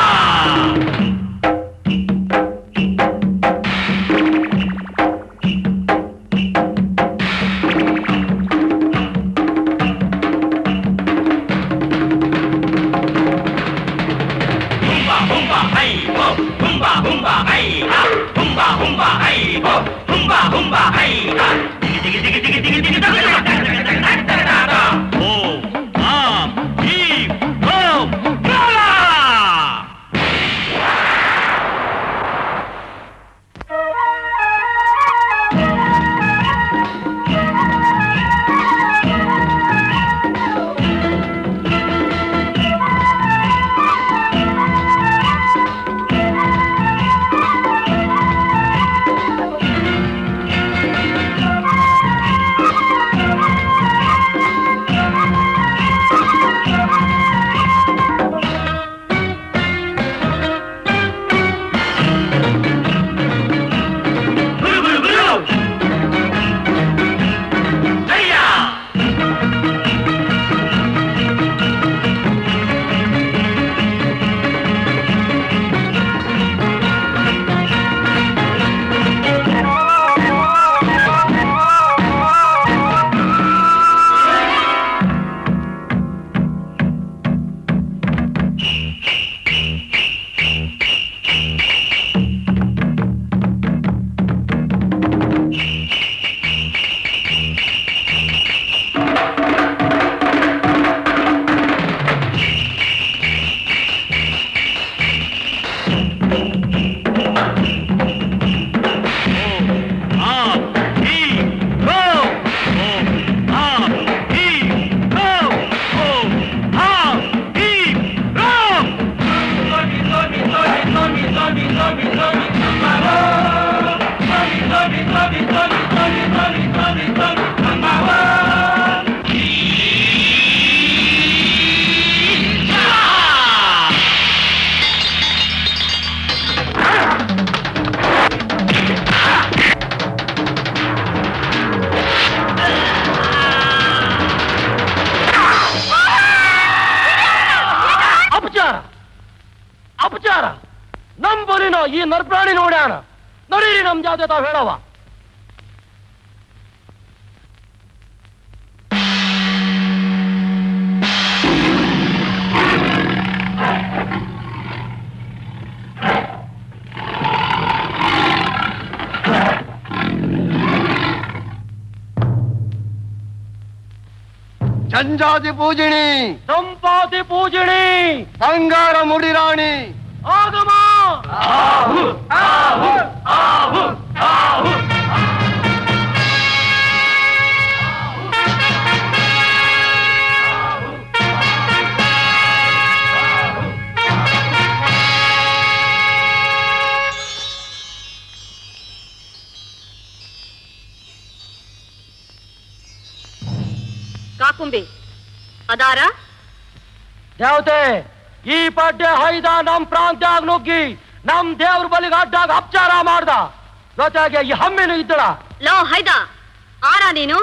Humba, humba, hey, ho, humba, humba, hey, ha, humba, humba, hey, ho, humba, humba, hey, ha. Digi, digi, digi, digi, digi, digi, digi, digi, digi, digi, digi, digi, digi. Oh, ah, he, ho, voila! ಗುರು ಗುರು ಗುರು ಸರಿಯಾ Ah, he, go! Oh, ah, he, go! Oh, ah, he, go! Zombie, zombie, zombie, zombie, zombie, zombie, zombie, Kambaro! Zombie, zombie, zombie, zombie, zombie, zombie, zombie, zombie, Kambaro! Ah! ಅಪಚಾರ ಅಪಚಾರ ನಮ್ ಬಲಿನ ಈ ನರ್ಪ್ರಾಣಿ ನೋಡ್ಯಾನ ನಡೀರಿ ನಮ್ ಜಾತಿ ತಾವ್ ಹೇಳವ ಚಂಜಾದಿ ಪೂಜಿಣಿ ಸಂಪಾತಿ ಪೂಜಣಿ ಬಂಗಾರ ಮುಡಿರಾಣಿ ಆಗಮ ಕಾಕುಂಬಿ ಅದಾರ ದೇವತೆ ಈ ಪಡ್ಡೆ ಹೈದ ನಮ್ ಪ್ರಾಂತ್ಯಾಗ ನುಗ್ಗಿ ನಮ್ ದೇವ್ರ ಬಲಿಗೆ ಅಡ್ಡಾಗ ಅಪಚಾರ ಮಾಡ್ದ ಜೊತೆಗೆ ಈ ಹಮ್ಮಿನೂ ಇದ್ದಳ ಲೋ ಹೈದ ಆರ ನೀನು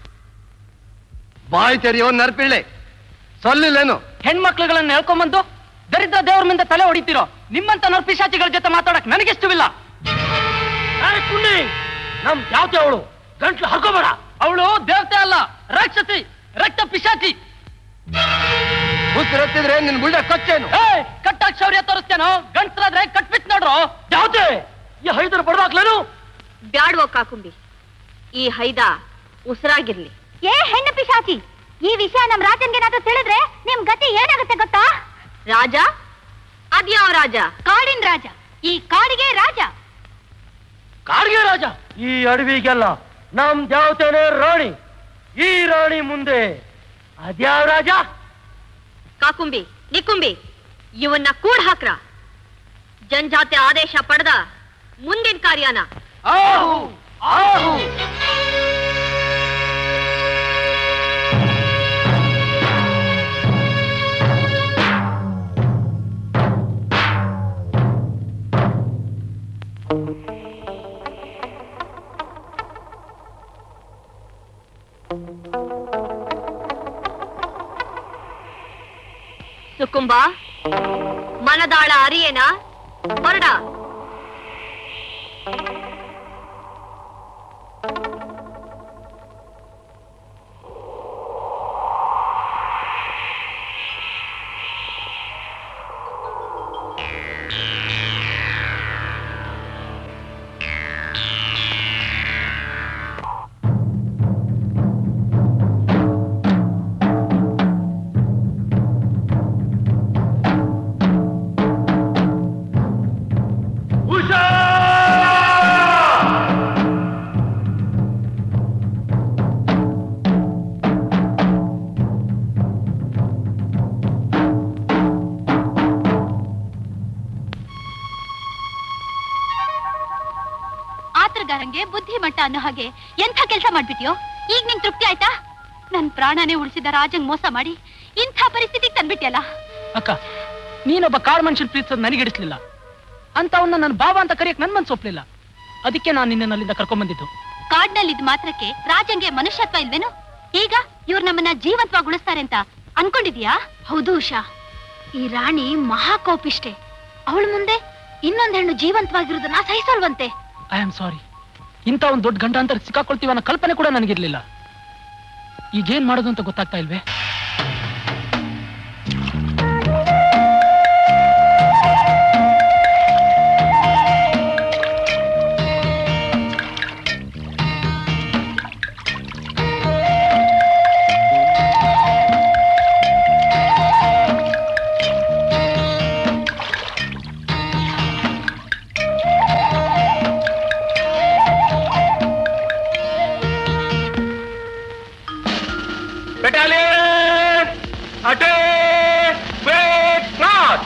ಬಾಯಿ ತೆರೆಯೋ ನರ್ಪಿಳ್ಳೆ ಸೊಲ್ಲಿಲ್ಲೇನು ಹೆಣ್ಮಕ್ಳುಗಳನ್ನ ಹೇಳ್ಕೊಂಬಂದು ದರಿದ್ರ ದೇವ್ರ ಮುಂದೆ ತಲೆ ಹೊಡಿತೀರೋ ನಿಮ್ಮಂತ ನರ್ಪಿಶಾಚಿಗಳ ಜೊತೆ ಮಾತಾಡಕ್ ನನಗಿಷ್ಟವಿಲ್ಲ ಕುಂಡಿ ನಮ್ ಯಾವತೆ ಅವಳು ಗಂಟ್ಲು ಹರ್ಕೋಬೇಡ ಅವಳು ದೇವತೆ ಅಲ್ಲ ರಾಕ್ಷಸಿ ರಕ್ತ ಪಿಶಾಚಿ ಹುತ್ತಿರತ್ತಿದ್ರೆ ನಿನ್ ಬುಳ್ಳ ಕಚ್ಚೇನು ಏ ಕಟ್ಟಾಕ್ ಶೌರ್ಯ ತೋರಿಸ್ತೇನೋ ಗಂಟ್ಲಾದ್ರೆ ಕಟ್ಬಿಟ್ ನೋಡ್ರು ಯಾವತೆ ಈ ಹೈದರ್ ಬಡದಾಕ್ಲೇನು ಬ್ಯಾಡ್ವೋ ಕಾಕುಂಬಿ ಈ ಹೈದ ಉಸಿರಾಗಿರ್ಲಿ ಏ ಹೆಣ್ಣು ಪಿಶಾಚಿ ಈ ವಿಷಯ ನಮ್ ರಾಜನ್ಗೇನಾದ್ರೂ ತಿಳಿದ್ರೆ ನಿಮ್ ಗತಿ ಏನಾಗುತ್ತೆ ಗೊತ್ತಾ ರಾಜ ಅದ್ಯಾವ ರಾಜ ಕಾಡಿನ ರಾಜ ಈ ಕಾಡಿಗೆ ರಾಜ ಕಾಡ್ಗೆ ರಾಜ ಈ ಅಡವಿಗೆಲ್ಲ ನಮ್ ದೇವತೆನೇ ರಾಣಿ ಈ ರಾಣಿ ಮುಂದೆ ಅದ್ಯಾವ ರಾಜ ಕಾಕುಂಬಿ ನಿಕುಂಬಿ ಇವನ್ನ ಕೂಡ್ ಹಾಕ್ರ ಜನಜಾತಿ ಆದೇಶ ಪಡೆದ ಮುಂದಿನ ಕಾರ್ಯನ 哦 ಆಹು ಆಹು ಸುಕುಂಬ ಮನದಾಳ ಅರಿಯೇನ ಹೊರಡ ಆತ್ರಗಾರಂಗೆ ಬುದ್ಧಿ ಮಟ್ಟ ಅನ್ನೋ ಹಾಗೆ ಎಂಥ ಕೆಲಸ ಮಾಡ್ಬಿಟ್ಯೋ ಈಗ ನಿಂಗ್ ತೃಪ್ತಿ ಆಯ್ತಾ ನನ್ ಪ್ರಾಣನೇ ಉಳಿಸಿದ ರಾಜಂಗ್ ಮೋಸ ಮಾಡಿ ಇಂಥ ಪರಿಸ್ಥಿತಿಗೆ ತಂದ್ಬಿಟ್ಯಲ್ಲ ಅಕ್ಕ ನೀನೊಬ್ಬ ಕಾಡ್ ಮನುಷ್ಯನ್ ಪ್ರೀತಿಸೋದು ನನಗೆ ಹಿಡಿಸ್ಲಿಲ್ಲ ಅಂತವನ್ನ ನನ್ನ ಬಾಬಾ ಅಂತ ಕರೆಯಕ್ ನನ್ ಮನ್ಸು ಒಪ್ಲಿಲ್ಲ ಅದಕ್ಕೆ ನಾನು ನಿನ್ನ ಅಲ್ಲಿಂದ ಕರ್ಕೊಂಡ್ ಬಂದಿದ್ದು ಕಾಡ್ನಲ್ಲಿ ಇದ್ ಮಾತ್ರಕ್ಕೆ ರಾಜಂಗೆ ಮನುಷ್ಯತ್ವ ಇಲ್ವೇನು ಈಗ ಇವ್ರು ನಮ್ಮನ್ನ ಜೀವಂತವಾಗಿ ಉಳಿಸ್ತಾರೆ ಅಂತ ಅನ್ಕೊಂಡಿದ್ಯಾ ಹೌದು ಉಷಾ ಈ ರಾಣಿ ಮಹಾಕೋಪಿಷ್ಟೆ ಅವಳ ಮುಂದೆ ಇನ್ನೊಂದ್ ಹೆಣ್ಣು ಜೀವಂತವಾಗಿರೋದನ್ನ ಸಹಿಸಲ್ವಂತೆ ಐ ಆಮ್ ಸಾರಿ ಇಂಥ ಒಂದು ದೊಡ್ಡ ಗಂಡ ಅಂತ ಸಿಕ್ಕಾಕೊಳ್ತೀವಿ ಅನ್ನೋ ಕಲ್ಪನೆ ಕೂಡ ನನಗಿರ್ಲಿಲ್ಲ ಈಗೇನ್ ಮಾಡೋದು ಅಂತ ಗೊತ್ತಾಗ್ತಾ ಇಲ್ವೇ Battalion! Attack! Wait not!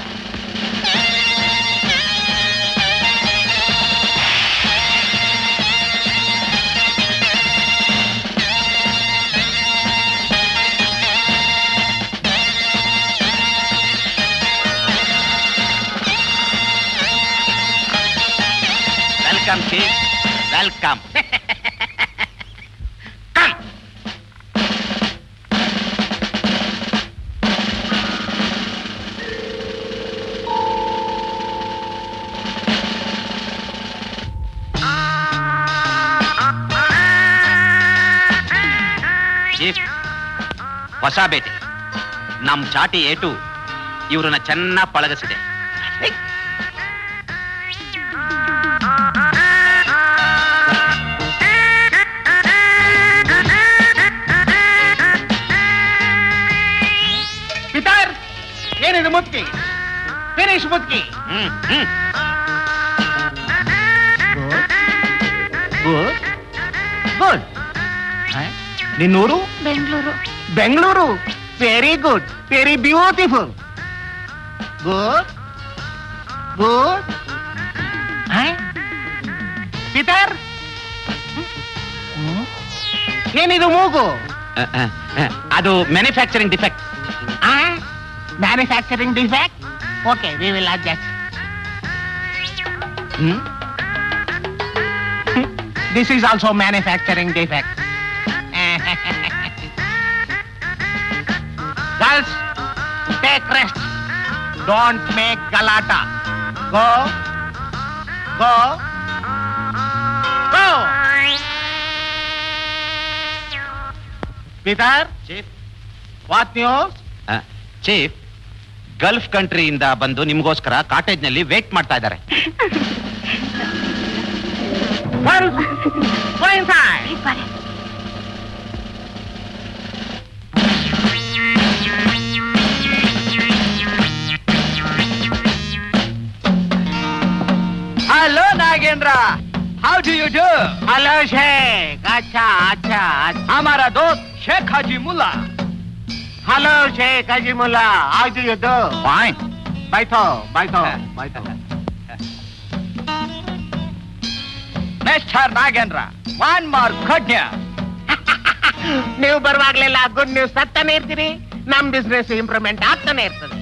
Welcome chief welcome chief ಹೊಸ ಬೇಟೆ ನಮ್ ಚಾಟಿ ಏಟು ಇವ್ರನ್ನ ಚೆನ್ನಾಗಿ ಪಳಗಿಸಿದೆ ಪಿತಾರ್ ಏನಿದು ಮುತ್ಕಿ ಫಿನಿಶ್ ಮುತ್ಕಿ ಹ್ಮ್ ಹ್ಮ್ ಗುಡ್ ಗುಡ್ ನಿನ್ನೂರು Bengaluru Bengaluru very good very beautiful good good Peter ಏನಿದು ಮೂಗು ಅ, ಅ, ಅ, ಅದು manufacturing defect manufacturing defect okay we will adjust this is also manufacturing defect girls take rest don't make ಗಲಾಟ go go go Peter chief what news chief gulf ಕಂಟ್ರಿಯಿಂದ ಬಂದು ನಿಮಗೋಸ್ಕರ ಕಾಟೇಜ್ನಲ್ಲಿ ವೇಟ್ ಮಾಡ್ತಾ ಇದ್ದಾರೆ Go inside. Hello Nagendra how do you do Hello, Sheikh. Acha, acha, acha. हमारा दोस्त Sheikh Haji Mulla Hello, Sheikh Ajimullah. How do you do? Fine Baito, baito, baito. Mister Nagendra one ಮಾರ್ ಖಡ್ಯ ನೀವು ಬರುವಾಗ್ಲೆಲ್ಲ ಗುಡ್ ನ್ಯೂಸ್ ತತ್ತಾನೆ ಇರ್ತೀರಿ ನಮ್ ಬಿಸ್ನೆಸ್ ಇಂಪ್ರೂವ್ಮೆಂಟ್ ಆಗ್ತಾನೆ ಇರ್ತದೆ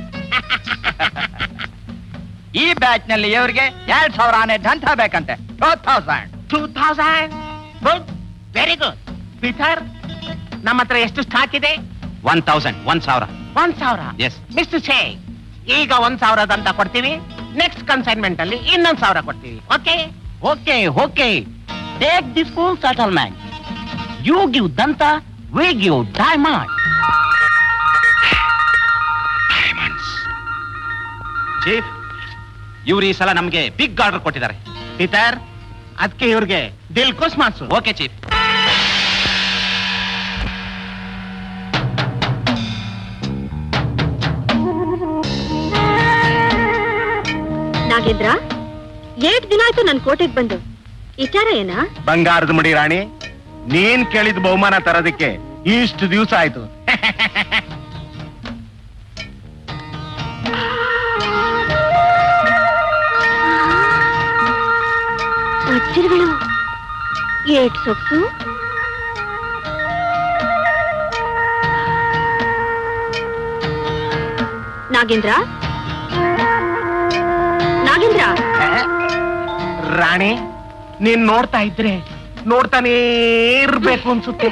ಈ ಬ್ಯಾಚ್ ನಲ್ಲಿ ಇವರಿಗೆ ಎರಡ್ ಸಾವಿರ ಆನೆ ದಂತ ಬೇಕಂತೆ two thousand two thousand good very good Peter ನಮ್ಮ ಹತ್ರ ಎಷ್ಟು ಸ್ಟಾಕ್ ಇದೆ ಒನ್ ತೌಸಂಡ್ ಒಂದ್ ಸಾವಿರ ಒಂದ್ ಸಾವಿರ ಎಸ್ ಮಿಸ್ಟರ್ ಶೇ ಈಗ ಒಂದ್ ಸಾವಿರ ದಂತ ಕೊಡ್ತೀವಿ ನೆಕ್ಸ್ಟ್ ಕನ್ಸೈನ್ಮೆಂಟ್ ಅಲ್ಲಿ ಇನ್ನೊಂದ್ ಸಾವಿರ ಕೊಡ್ತೀವಿ okay okay okay take this full settlement you give ದಂತ ವಿ ಗಿವ್ ಡೈಮಂಡ್ ಚೀಫ್ ಇವ್ರು ಈ ಸಲ ನಮ್ಗೆ ಬಿಗ್ ಆರ್ಡರ್ ಕೊಟ್ಟಿದ್ದಾರೆ ಪೀಟರ್ ಅದಕ್ಕೆ ಇವ್ರಿಗೆ ದಿಲ್ ಖುಷ್ ಮಾಡ್ಸು ಓಕೆ ಚೀಫ್ ನಾಗೇಂದ್ರ ಏಟ್ ದಿನ ಆಯ್ತು ನನ್ ಕೋಟೆಗೆ ಬಂದು ವಿಚಾರ ಏನಾ ಬಂಗಾರದ ಮುಡಿ ರಾಣಿ ನೀನ್ ಕೇಳಿದ ಬಹುಮಾನ ತರೋದಕ್ಕೆ ಇಷ್ಟು ದಿವಸ ಆಯ್ತು ವಜ್ರಗಳು ಏಟ್ ಸೊಕ್ಸು ನಾಗೇಂದ್ರ ನಾಗೇಂದ್ರ ರಾಣಿ ನೀನ್ ನೋಡ್ತಾ ಇದ್ರೆ ನೋಡ್ತಾನೇ ಇರ್ಬೇಕು ಅನ್ಸುತ್ತೆ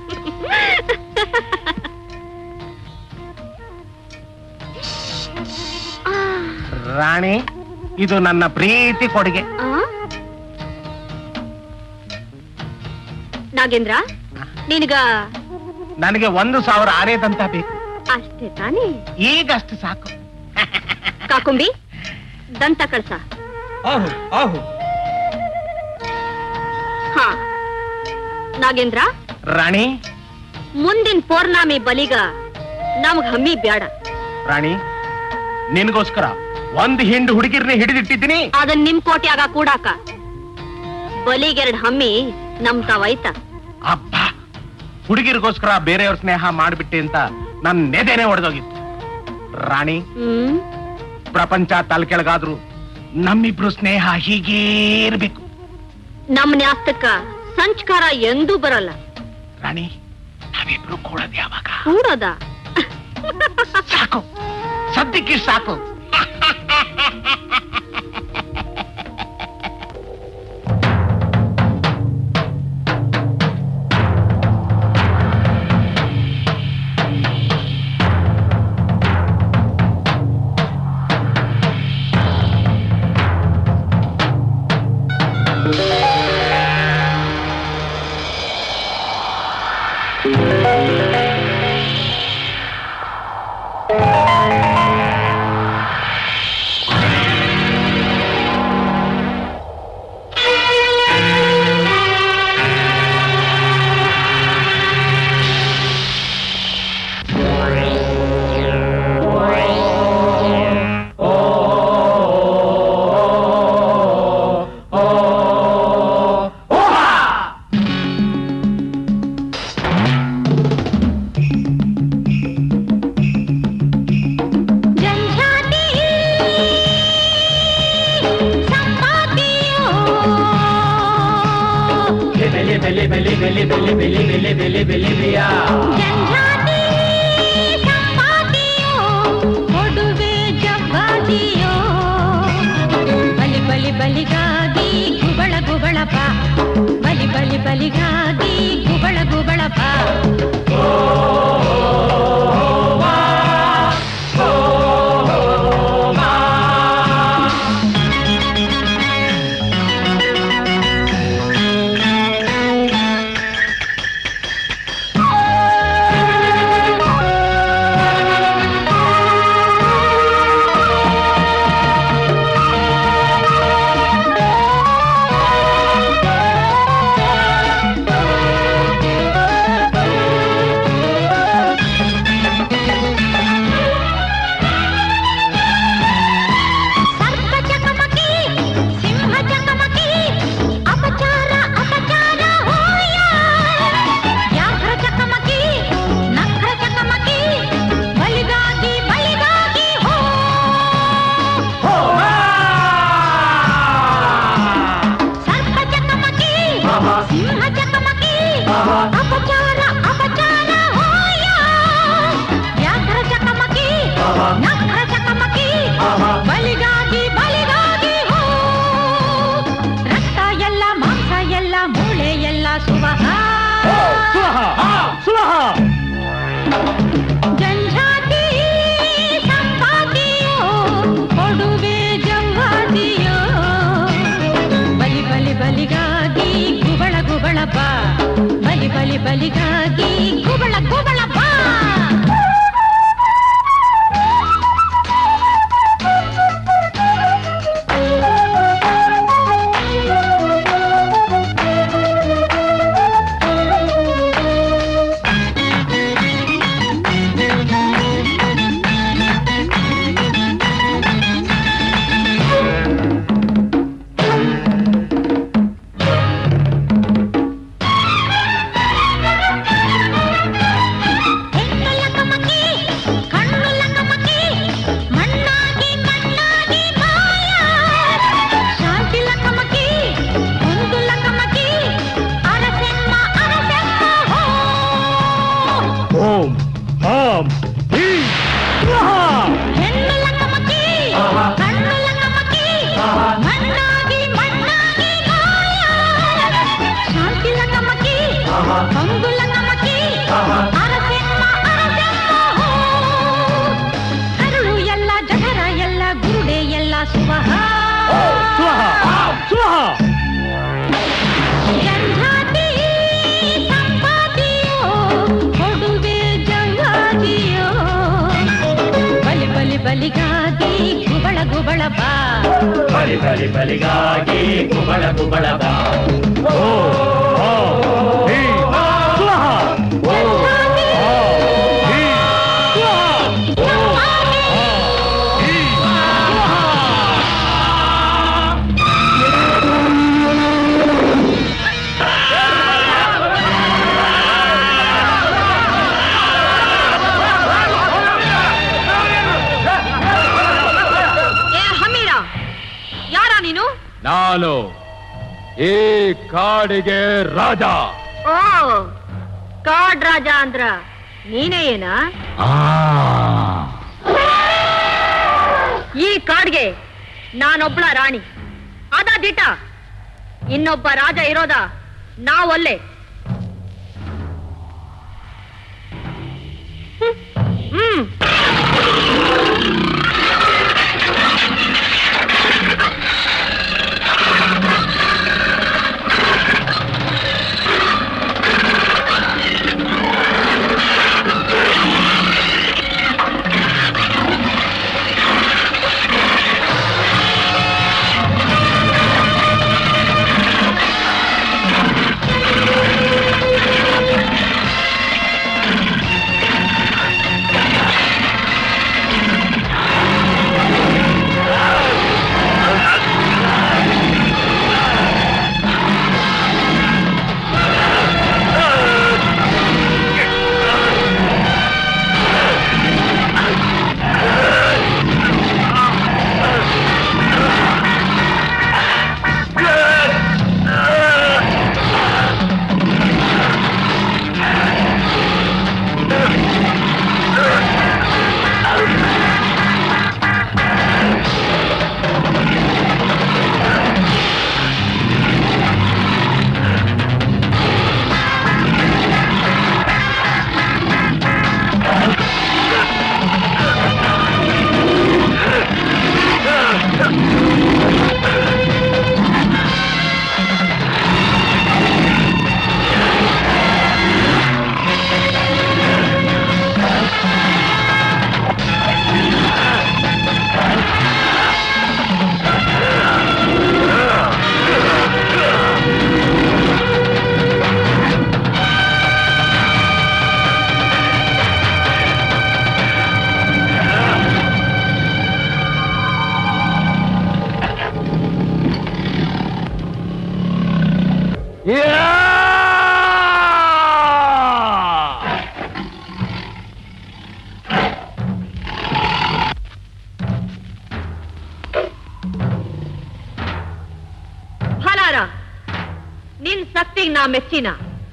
ರಾಣಿ ಇದು ನನ್ನ ಪ್ರೀತಿ ಕೊಡುಗೆ ಆ? ನಾಗೇಂದ್ರ ನಿನಗ ನನಗೆ ಒಂದು ಸಾವಿರ ಆನೆದಂತ ಬೇಕು ಅಷ್ಟೇ ತಾನೇ ಈಗಷ್ಟು ಸಾಕು ಕಾಕುಂಬಿ ದಂತ ಕಳ್ಸ ಆಹು ಆಹು ಹಾ ನಾಗೇಂದ್ರ ರಾಣಿ ಮುಂದಿನ ಪೌರ್ಣಮಿ ಬಲಿಗ ನಮ್ಗ್ ಹಮ್ಮಿ ಬ್ಯಾಡ ರಾಣಿ ನಿನಗೋಸ್ಕರ ಒಂದು ಹಿಂಡು ಹುಡುಗಿರ್ನ ಹಿಡಿದಿಟ್ಟಿದ್ದೀನಿ ಅದನ್ ನಿಮ್ ಕೋಟ್ಯಾಗ ಕೂಡಾಕ ಬಲಿಗೆರಡ್ ಹಮ್ಮಿ ನಮ್ ತಾವೈತ ಅಬ್ಬ ಹುಡುಗಿರಿಗೋಸ್ಕರ ಬೇರೆಯವ್ರ ಸ್ನೇಹ ಮಾಡ್ಬಿಟ್ಟೆ ಅಂತ ನನ್ನ ನೆದೆನೆ ಒಡೆದೋಗಿತ್ತು ರಾಣಿ ಹ್ಮ್ ಪ್ರಪಂಚ ತಲೆ ಕೆಳಗಾದ್ರು ನಮ್ಮಿಬ್ರು ಸ್ನೇಹ ಹೀಗೇ ಇರ್ಬೇಕು ನಮ್ ನ್ಯಾಸ್ತಕ್ಕ ಸಂಸ್ಕಾರ ಎಂದೂ ಬರಲ್ಲ ರಾಣಿ ನಾವಿಬ್ರು ಕೂಡದ್ ಯಾವಾಗ ಕೂಡೋದ ಸಾಕು ಸದ್ಯಕ್ಕೆ ಸಾಕು ಕೊಡುವೆ ಜವ್ವಾದಿಯೋ ಬಲಿ ಬಲಿ ಬಲಿಗಾಗಿ ಗುಬಳ ಗುಬಳ ಬಾ ಬಲಿ ಬಲಿ ಬಲಿಗಾಗಿ ಗುಬಳ ಗುಬಳ ಬಾ ಸರ್ಪ ಚಕಮಕಿ ಸಿಂಹ ಚಕಮಕಿ ಅಪಚಾರ ಅಪಚಾರ ಹೋಯ ವ್ಯಾಘ್ರ ಚಕಮಕಿ ನಕ್ರ ಚಕಮಕಿ ಬಲಿಗಾಗಿ ಬಲಿಗಾಗಿ ಹೋ ಸರ್ಪ ಚಕಮಕಿ ಸಿಂಹ ಚಕಮಕಿ ಅಪಚಾರ ಅಪಚಾರ ಹೋಯ ವ್ಯಾಘ್ರ ಚಕಮಕಿ ನಕ್ರ ಚಕಮಕಿ ಬಲಿಗಾಗಿ ಬಲಿಗಾಗಿ ಹೋ ರಕ್ತ ಎಲ್ಲ ಮಾಂಸ ಎಲ್ಲ ಮೂಳೆ ಎಲ್ಲ ಸುವಹ ಜಂಜಾತಿ ಬಾ ಬಲಿ ಬಲಿ ಬಲಿಗಾಗಿ ಕುಬಳ ಕುಬಳ ಬಾ ಹೆಣ್ಣುಲ ಕಮಕಿ ಕಣ್ಣುಲ ಕಮಕಿ ಮಣ್ಣಾಗಿ ಮಣ್ಣಾಗಿ ಮಾಯ ಶಾಂತಿಲ ಕಮಕಿ ಕುಂದುಲ ಕಮಕಿ ಅರಸೆಮ್ಮ ಅರಸೆಮ್ಮ ಹೋ ಓಂ ಆಂ ಹೀಂ ಸ್ವಾಹಾ ಹೆಣ್ಣುಲ ಕಮಕಿ ಕಣ್ಣುಲ ಕಮಕಿ ಮಣ್ಣಾಗಿ ಮಣ್ಣಾಗಿ ಮಾಯ ಶಾಂತಿಲ ಕಮಕಿ ಕುಂದುಲ ಕಮಕಿ ಅರಸೆಮ್ಮ ಅರಸೆಮ್ಮ ಹೋ ಕರುಳು ಎಲ್ಲ ಜಠರ ಎಲ್ಲ ಗುರುಡೆ ಎಲ್ಲ ಸುವಹ ಸ್ವಾಹಾ ಸ್ವಾಹಾ ಗಂಧಾತಿ ಸಂಪಾತಿಯೋ ಕೊಡುವೆ ಜಂಗಾತಿಯೋ ಬಲಿ ಬಲಿ ಬಲಿಗಾಗಿ ಗುಬಳ ಗುಬಳ ಬಾ ಬಲಿ ಬಲಿ ಬಲಿಗಾಗಿ ಕುಬಳ ಕುಬಳ ಬಾ ಓಂ ಆಂ ಹೀಂ ಸ್ವಾಹಾ ಓಂ ಆಂ ಹೀಂ ಸ್ವಾಹಾ ಓಂ ಆಂ ಹೀಂ ಸ್ವಾಹಾ ಏ ಹಮೀರ ಯಾರ ನೀನು ನಾನು ಈ ಕಾಡಿಗೆ ರಾಜ ಓ ಕಾಡ್ ರಾಜ ಅಂದ್ರ ನೀನೇ ಏನಾ ಈ ಕಾಡ್ಗೆ ನಾನೊಬ್ಳ ರಾಣಿ ಅದ ದಿಟ ಇನ್ನೊಬ್ಬ ರಾಜ ಇರೋದ ನಾವೊಲ್ಲೆ ಹ್ಮ್ ಫಲಾರ ನಿನ್ ಶಕ್ತಿಗ್ ನಾ ಮೆಚ್ಚಿನ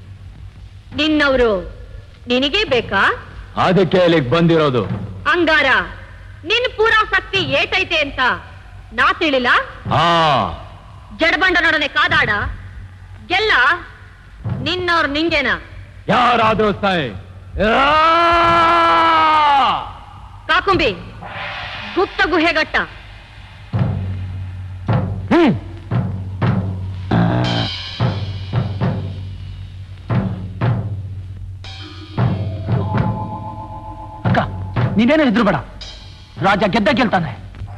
ನಿನ್ನವರು ನಿನಗೇ ಬೇಕಾ ಅದಕ್ಕೆ ಇಲ್ಲಿಗೆ ಬಂದಿರೋದು ಅಂಗಾರ ನಿನ್ ಪೂರಾ ಶಕ್ತಿ ಏಟೈತೆ ಅಂತ ನಾ ತಿಳಿಲ್ಲ ಹಾ ಜಡಬಂಡನೊಡನೆ ಕಾದಾಡ ಗೆಲ್ಲ ನಿನ್ನವ್ರ ನಿಂಗೆನ ಯಾರಾದ್ರೂ ಸಾಯ್ ಕಾಕುಂಬಿ ಗುಪ್ತ ಗುಹೆಗಟ್ಟ ನೀನೇನು ಹೆದ್ರು ಬೇಡ ರಾಜ ಗೆದ್ದ ಗೆಲ್ತಾನೆ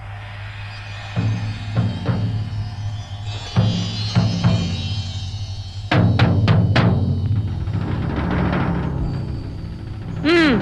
ಹ್ಮ್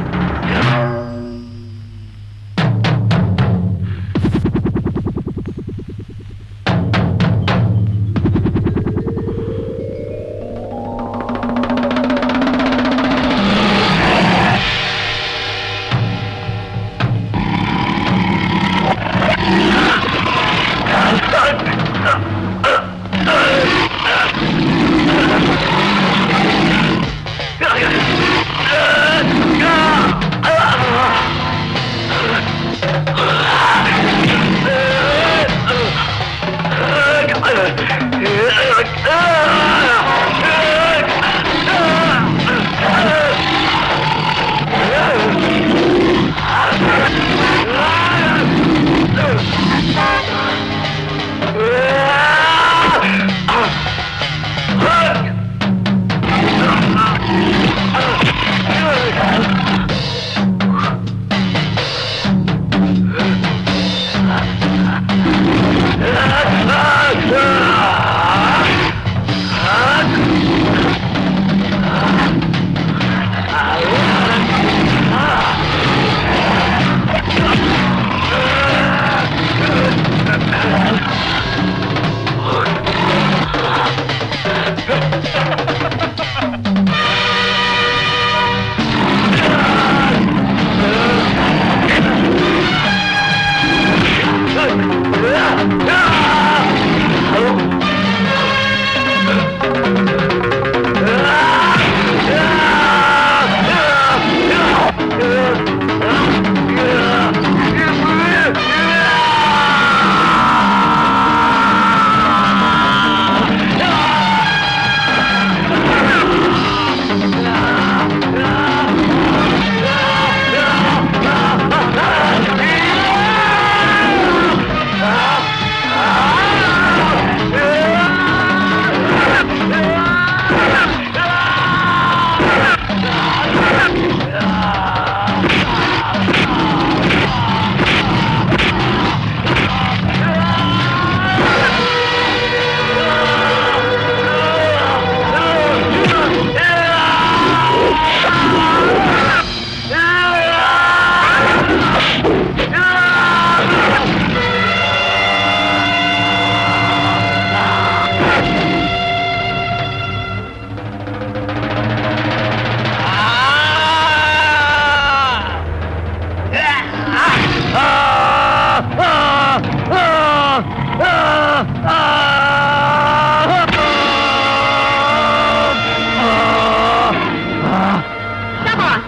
ಸಬಾಸ್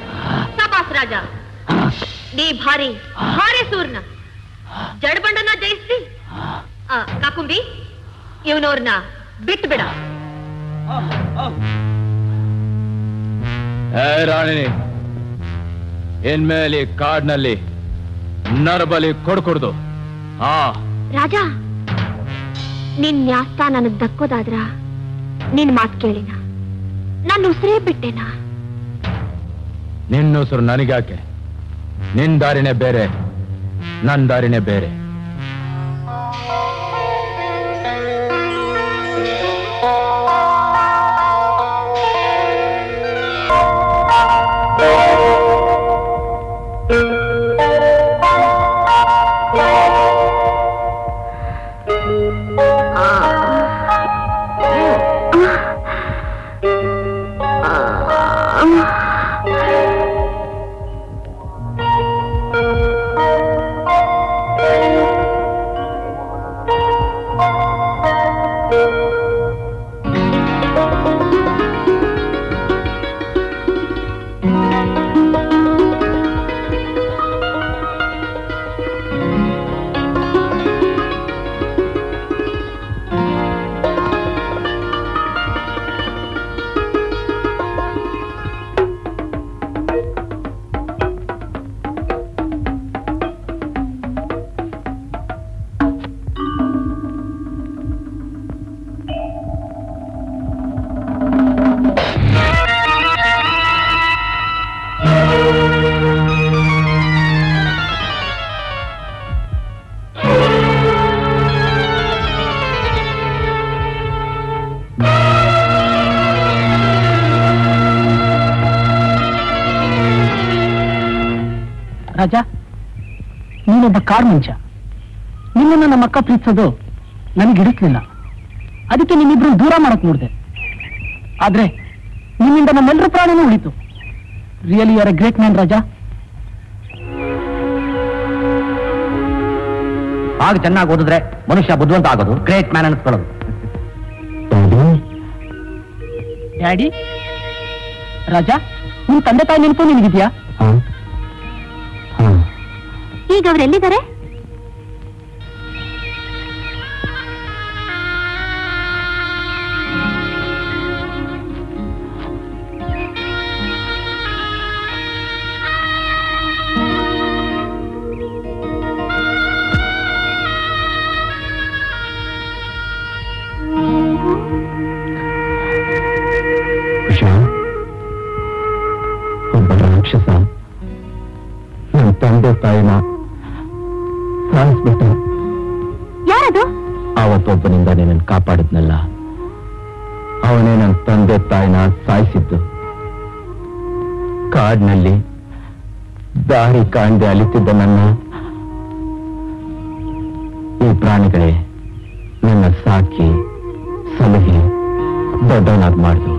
ಸಬಾಸ್ ರಾಜ ನೀ ಭಾರಿ ಭಾರಿ ಸೂರ್ನ ಜಡಬಂಡನ ಜಯಿಸಿ ಆ, ಕಾಕುಂಬಿ ಇವನವ್ರನ್ನ ಬಿಟ್ಟು ಬಿಡ ಏ ರಾಣಿನಿ ಇನ್ಮೇಲೆ ಈ ಕಾಡ್ನಲ್ಲಿ ನರಬಲಿ ಕೊಡ್ಕೊಡ್ದು ಹಾ ರಾಜ ನಿನ್ ನ್ಯಾಸ್ತ ನನಗ್ ದಕ್ಕೋದಾದ್ರ ನಿನ್ ಮಾತ್ ಕೇಳಿನ ನಾನು ಉಸಿರೇ ಬಿಟ್ಟೆನಾ ನಿನ್ನ ಉಸಿರು ನನಗ್ಯಾಕೆ ನಿನ್ ದಾರಿನೇ ಬೇರೆ ನನ್ ದಾರಿನೇ ಬೇರೆ ಆ ನೀನೊಬ್ಬ ಕಾಡ್ ಮನುಷ್ಯ ನಿನ್ನನ್ನು ನಮ್ಮ ಅಕ್ಕ ಪ್ರೀತಿಸೋದು ನನಗೆ ಹಿಡಿಸ್ಲಿಲ್ಲ ಅದಕ್ಕೆ ನಿನ್ನಿಬ್ರು ದೂರ ಮಾಡಕ್ ನೋಡಿದೆ ಆದ್ರೆ ನಿನ್ನಿಂದ ನಮ್ಮೆಲ್ಲರ ಪ್ರಾಣನೂ ಉಳಿತು really are a great man Raja ಆಗ ಚೆನ್ನಾಗಿ ಓದಿದ್ರೆ ಮನುಷ್ಯ ಬುದ್ಧಿವಂತ ಆಗೋದು ಗ್ರೇಟ್ ಮ್ಯಾನ್ ಅನ್ಸ್ಕೊಳ್ಳೋದು ಡ್ಯಾಡಿ ರಾಜಾ ನಿನ್ ತಂದೆ ತಾಯಿ ನೆನಪು ನಿನಗಿದ್ಯಾ ಈಗ ಅವ್ರೆಲ್ಲಿದ್ದಾರೆ ಒಬ್ಬ ರಾಕ್ಷಸ ನನ್ನ ತಂದೆ ತಾಯಿನ ಸಾಯಿಸ್ಬಿಟ್ಟ ಯಾರದು ಆವತ್ತೊಬ್ಬನಿಂದ ನಿನ್ನನ್ನು ಕಾಪಾಡಿದ್ನಲ್ಲ ಅವನೇ ನನ್ನ ತಂದೆ ತಾಯಿನ ಸಾಯಿಸಿದ್ದು ಕಾಡಿನಲ್ಲಿ ದಾರಿ ಕಾಣದೆ ಅಲಿತಿದ್ದ ನನ್ನ ಈ ಪ್ರಾಣಿಗಳೇ ನನ್ನ ಸಾಕಿ ಸಲಹೆ ದೊಡ್ಡವನಾಗಿ ಮಾಡಿದ್ರು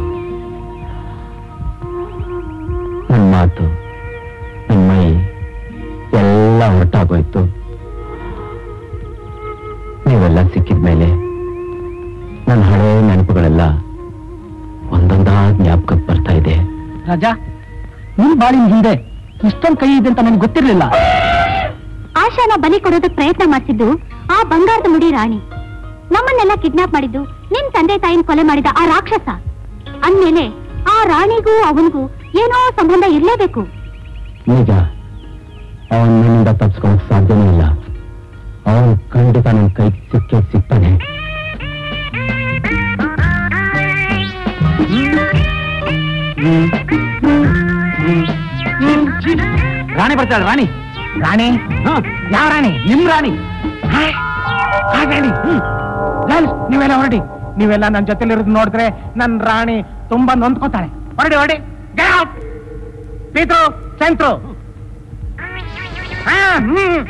ನನ್ನ ಮಾತು ನನ್ನ ಮೈ ಎಲ್ಲ ಹೊರಟಾಗೋಯ್ತು ನೀವೆಲ್ಲ ಸಿಕ್ಕಿದ್ಮೇಲೆ ನನ್ನ ಹಳೆ ನೆನಪುಗಳೆಲ್ಲ ಒಂದೊಂದಾಗಿ ಜ್ಞಾಪಕಕ್ಕೆ ಬರ್ತಾ ಇದೆ ರಾಜಾ ನಿನ್ ಬಾಳಿನ ಹಿಂದೆ ಇಷ್ಟೊಂದು ಕೈ ಇದೆ ಅಂತ ನನಗೆ ಗೊತ್ತಿರ್ಲಿಲ್ಲ ಆಶಾನ ಬಲಿ ಕೊಡೋದಕ್ ಪ್ರಯತ್ನ ಮಾಡ್ತಿದ್ದು ಆ ಬಂಗಾರದ ಮುಡಿ ರಾಣಿ ನಮ್ಮನ್ನೆಲ್ಲ ಕಿಡ್ನಾಪ್ ಮಾಡಿದ್ದು ನಿಮ್ ತಂದೆ ತಾಯಿನ ಕೊಲೆ ಮಾಡಿದ ಆ ರಾಕ್ಷಸ ಅಂದ್ಮೇಲೆ ಆ ರಾಣಿಗೂ ಅವನಿಗೂ ಏನೋ ಸಂಬಂಧ ಇರ್ಲೇಬೇಕು ನಿಜ ಅವನ್ ನನ್ನಿಂದ ತಪ್ಪಿಸ್ಕೊಳಕ್ ಸಾಧ್ಯನೇ ಇಲ್ಲ ಅವನು ಖಂಡಿತ ನನ್ನ ಕೈ ಸಿಕ್ಕೇ ಸಿಗ್ತಾನೆ ರಾಣಿ ಬರ್ತಾಳೆ ರಾಣಿ ರಾಣಿ ಯಾವ ರಾಣಿ ನಿಮ್ ರಾಣಿ ಹಾ? ಆ ರಾಣಿ ಲಾಲ್, ನೀವೆಲ್ಲ ಹೊರಡಿ ನೀವೆಲ್ಲ ನನ್ನ ಜೊತೆಲಿರೋದು ನೋಡಿದ್ರೆ ನನ್ನ ರಾಣಿ ತುಂಬಾ ನೊಂದ್ಕೋತಾಳೆ ಹೊರಡಿ ಹೊರಡಿ ಪೀತ್ರು ಸೆಂಟ್ರು ಹಾ ಹ್ಮ್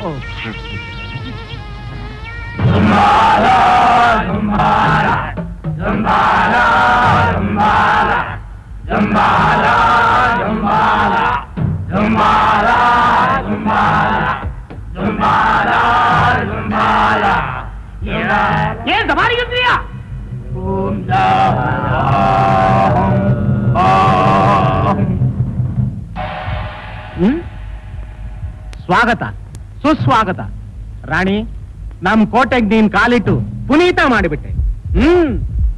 ಏನ್ ದಬಾರಿಗಿರ್ತೀಯಾ ಹ್ಮ್ ಸ್ವಾಗತ ಸುಸ್ವಾಗತ ರಾಣಿ ನಮ್ ಕೋಟೆಗೆ ನೀನ್ ಕಾಲಿಟ್ಟು ಪುನೀತ ಮಾಡಿಬಿಟ್ಟೆ ಹ್ಮ್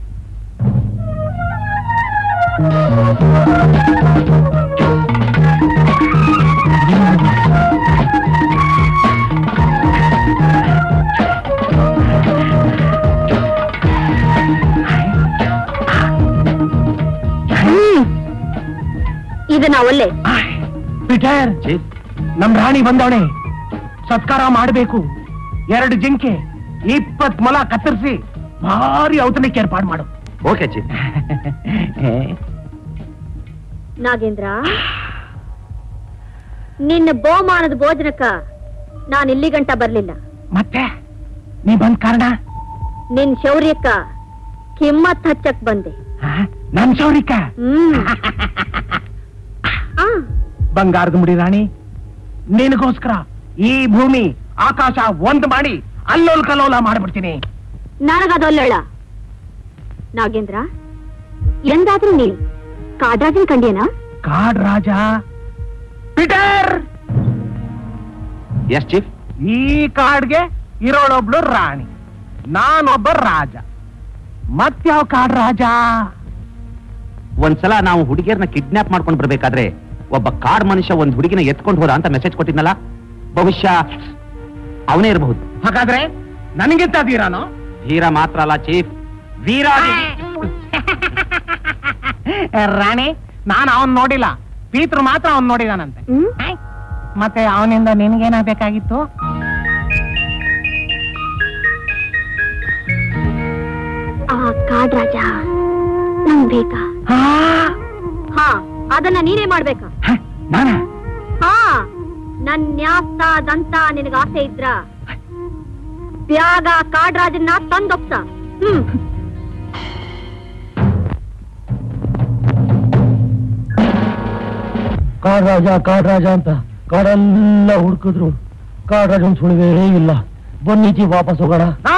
ಇದನ್ನ ಒಳ್ಳೆ ಪೀಟರ್ ನಮ್ ರಾಣಿ ಬಂದವಳೆ ಸತ್ಕಾರ ಮಾಡಬೇಕು ಎರಡು ಜಿಂಕೆ ಇಪ್ಪತ್ ಮೊಲ ಕತ್ತರಿಸಿ ಭಾರಿ ಔತಣಕ್ಕೆ ಏರ್ಪಾಡು ಮಾಡು ಓಕೆ ಚೀಫ್ ನಾಗೇಂದ್ರ ನಿನ್ನ ಬಹುಮಾನದ ಭೋಜನಕ್ಕ ನಾನು ಇಲ್ಲಿ ಗಂಟ ಬರ್ಲಿಲ್ಲ ಮತ್ತೆ ನೀ ಬಂದ್ ಕಾರಣ ನಿನ್ ಶೌರ್ಯಕ್ಕ ಕಿಮ್ಮತ್ ಹಚ್ಚಕ್ ಬಂದೆ ಆ, ನನ್ ಶೌರಿಕ ಹ್ಮ್ ಆ, ಬಂಗಾರದ ಮುಡಿ ರಾಣಿ ನಿನಗೋಸ್ಕರ ಈ ಭೂಮಿ ಆಕಾಶ ಒಂದ್ ಮಾಡಿ ಅಲ್ಲೋಲ್ ಕಲ್ಲೋಲ ಮಾಡ್ಬಿಡ್ತೀನಿ ನನಗದೊಲ್ಲಳ ನಾಗೇಂದ್ರ ಎಂದಾದ್ರೂ ನೀ ಕಾಡಾಜನ್ ಕಂಡ್ಯನಾ ಕಾಡ್ ರಾಜ ಪೀಟರ್ ಎಸ್ ಚೀಫ್ ಈ ಕಾಡ್ಗೆ ಇರೋಳೊಬ್ಳು ರಾಣಿ ನಾನೊಬ್ಬ ರಾಜ ಮತ್ಯಾವ ಕಾಡ್ ರಾಜ ಒಂದ್ಸಲ ನಾವು ಹುಡುಗಿಯರ್ನ ಕಿಡ್ನಾಪ್ ಮಾಡ್ಕೊಂಡು ಬರ್ಬೇಕಾದ್ರೆ ಒಬ್ಬ ಕಾಡ್ ಮನುಷ್ಯ ಒಂದ್ ಹುಡುಗಿನ ಎತ್ಕೊಂಡು ಹೋದ ಅಂತ ಮೆಸೇಜ್ ಕೊಟ್ಟಿದ್ನಲ್ಲ ಬಹುಶಃ ಅವನೇ ಇರಬಹುದು ಹಾಗಾದ್ರೆ ನನಗಿಂತ ಧೀರಾನು ಧೀರ ಮಾತ್ರ ಅಲ್ಲ ಚೀಫ್ ವೀರ ರಾಣಿ ನಾನು ಅವನ್ ನೋಡಿಲ್ಲ ಪೀತೃ ಮಾತ್ರ ಅವನ್ ನೋಡಿದಾನಂತೆ ಹ್ಮ್ ಮತ್ತೆ ಅವನಿಂದ ನಿನ್ಗೇನಾಗಬೇಕಾಗಿತ್ತು ಆ ಕಾಡ್ ರಾಜ ನಂಗ್ ಬೇಕಾ ಹಾ ಅದನ್ನ ನೀನೇ ಮಾಡ್ಬೇಕಾ ನಾನ ಹಾ ನನ್ ನ್ಯಾಸ್ತಾದಂತ ನಿನಗ ಆಸೆ ಇದ್ರ ಬ್ಯಾಗ ಕಾಡ್ರಾಜನ್ನ ತಂದೊಪ್ಸ ಹ್ಮ್ ಕಾಡ್ರಾಜ ಕಾಡ್ರಾಜ ಅಂತ ಕಾಡೆಲ್ಲ ಹುಡುಕಿದ್ರು ಕಾಡ್ರಾಜನ್ ಸುಳಿವೇ ಇಲ್ಲ ಬನ್ನೀಚಿ ವಾಪಸ್ ಹೋಗೋಣ ಹಾ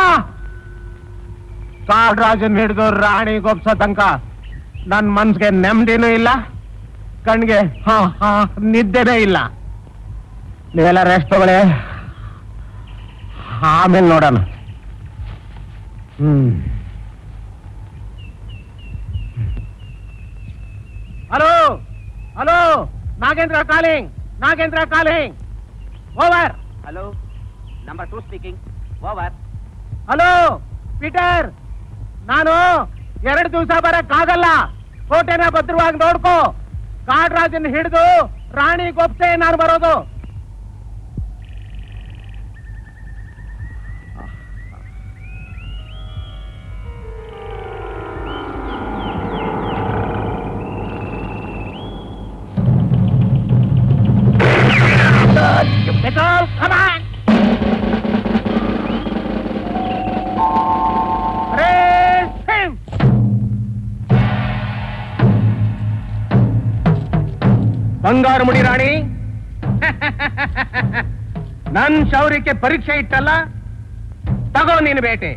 ಕಾಡ್ರಾಜನ್ ಹಿಡಿದು ರಾಣಿ ಗೊಪ್ಸ ತನಕ ನನ್ ಮನ್ಸ್ಗೆ ನೆಮ್ಮದಿನೂ ಇಲ್ಲ ಕಣ್ಗೆ ಹಾ ಹಾ ನಿದ್ದೆನೇ ಇಲ್ಲ ನೀವೆಲ್ಲ ರೆಸ್ಟ್ ತಗೊಳ್ಳಿ ಆಮೇಲೆ ನೋಡೋಣ ಹ್ಮ್ hello hello Nagendra calling Nagendra calling over hello number two speaking over hello Peter ನಾನು ಎರಡು ದಿವಸ ಬರಕ್ಕಾಗಲ್ಲ ಕೋಟೆನ ಭದ್ರವಾಗಿ ನೋಡ್ಕೋ ಕಾಡ್ರಾಜನ್ ಹಿಡಿದು ರಾಣಿ ಗೊಪ್ಸೆ ನಾನು ಬರೋದು Petrol, come on! Raise him! ಬಂಗಾರ ಮುಡಿ ರಾಣಿ ನನ್ ಶೌರ್ಯಕ್ಕೆ ಪರೀಕ್ಷೆ ಇಟ್ಟಲ್ಲ ತಗೋ ನೀನು ಬೇಟೆ